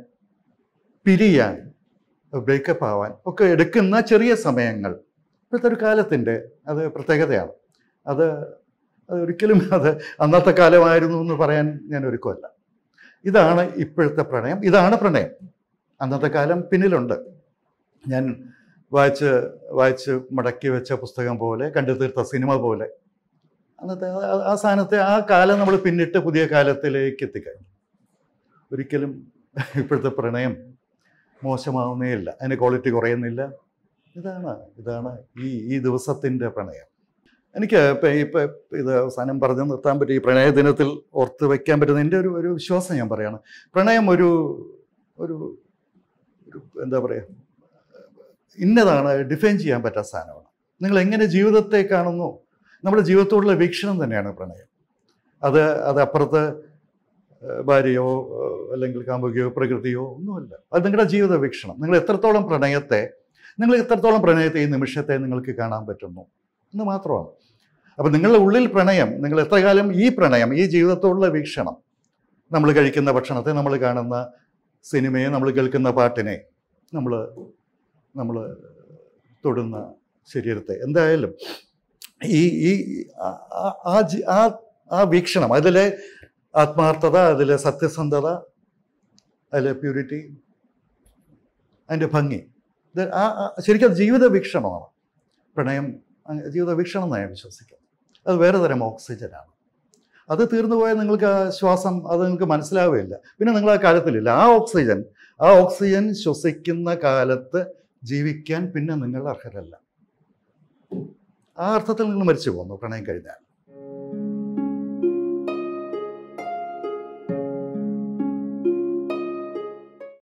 Speaker 1: പിരിയാൻ ബ്രേക്കപ്പ് ആവാൻ ഒക്കെ എടുക്കുന്ന ചെറിയ സമയങ്ങൾ ഇപ്പോഴത്തെ ഒരു കാലത്തിൻ്റെ അത് പ്രത്യേകതയാണ് അത് അത് ഒരിക്കലും അത് അന്നത്തെ കാലമായിരുന്നു എന്ന് പറയാൻ ഞാൻ ഒരുക്കമല്ല ഇതാണ് ഇപ്പോഴത്തെ പ്രണയം ഇതാണ് പ്രണയം അന്നത്തെ കാലം പിന്നിലുണ്ട് ഞാൻ വായിച്ച് വായിച്ച് മടക്കി വെച്ച പുസ്തകം പോലെ കണ്ടു തീർത്ത സിനിമ പോലെ അന്നത്തെ ആ- ആ സാധനത്തെ ആ കാലം നമ്മൾ പിന്നിട്ട് പുതിയ കാലത്തിലേക്ക് എത്തിക്കഴിഞ്ഞു ഒരിക്കലും ഇപ്പോഴത്തെ പ്രണയം മോശമാവുന്നേ ഇല്ല അതിന് ക്വാളിറ്റി കുറയുന്നില്ല ഇതാണ് ഇതാണ് ഈ ഈ ദിവസത്തിൻ്റെ പ്രണയം എനിക്ക് ഇപ്പം ഇപ്പം ഇത് അവസാനം പറഞ്ഞു നിർത്താൻ പറ്റും ഈ പ്രണയ ദിനത്തിൽ ഓർത്ത് വയ്ക്കാൻ പറ്റുന്ന എൻ്റെ ഒരു ഒരു വിശ്വാസം ഞാൻ പറയാണ് പ്രണയം ഒരു ഒരു ഒരു എന്താ പറയുക ഇന്നതാണ് ഡിഫൈൻ ചെയ്യാൻ പറ്റാത്ത സാധനമാണ് നിങ്ങൾ എങ്ങനെ ജീവിതത്തെ കാണുന്നു നമ്മുടെ ജീവിതത്തോടുള്ള വീക്ഷണം തന്നെയാണ് പ്രണയം അത് അത് അപ്പുറത്ത് ഏഹ്, ഭാര്യയോ ഏഹ്, അല്ലെങ്കിൽ കാമുകിയോ പ്രകൃതിയോ ഒന്നുമല്ല അത് നിങ്ങളുടെ ജീവിത വീക്ഷണം നിങ്ങൾ എത്രത്തോളം പ്രണയത്തെ നിങ്ങൾ എത്രത്തോളം പ്രണയത്തെ ഈ നിമിഷത്തെ നിങ്ങൾക്ക് കാണാൻ പറ്റുന്നു എന്ന് മാത്രമാണ് അപ്പം നിങ്ങളുടെ ഉള്ളിൽ പ്രണയം നിങ്ങൾ എത്ര കാലം ഈ പ്രണയം ഈ ജീവിതത്തോടുള്ള വീക്ഷണം നമ്മൾ കഴിക്കുന്ന ഭക്ഷണത്തെ നമ്മൾ കാണുന്ന സിനിമയെ നമ്മൾ കേൾക്കുന്ന പാട്ടിനെ നമ്മൾ നമ്മൾ തൊടുന്ന ശരീരത്തെ എന്തായാലും ഈ ഈ ആ- ആ- ആ ജി- ആ ആ വീക്ഷണം അതിലെ ആത്മാർത്ഥത അതിലെ സത്യസന്ധത അതിലെ പ്യൂരിറ്റി അതിൻ്റെ ഭംഗി ഇത് ആ ആ- ശരിക്കും അത് ജീവിത വീക്ഷണമാണ് പ്രണയം അങ്ങ് ജീവിത വീക്ഷണം എന്നാണ് ഞാൻ വിശ്വസിക്കുന്നത് അത് വേറെ തരം ഓക്സിജനാണ് അത് തീർന്നു പോയാൽ നിങ്ങൾക്ക് ആ ശ്വാസം അത് നിങ്ങൾക്ക് മനസ്സിലാവുകയില്ല പിന്നെ നിങ്ങൾ ആ കാലത്തിലില്ല ആ ഓക്സിജൻ ആ ഓക്സിജൻ ശ്വസിക്കുന്ന കാലത്ത് ജീവിക്കാൻ പിന്നെ നിങ്ങൾ അർഹരല്ല ആ അർത്ഥത്തിൽ നിങ്ങൾ മരിച്ചു പോകുന്നു പ്രണയം കഴിഞ്ഞാൽ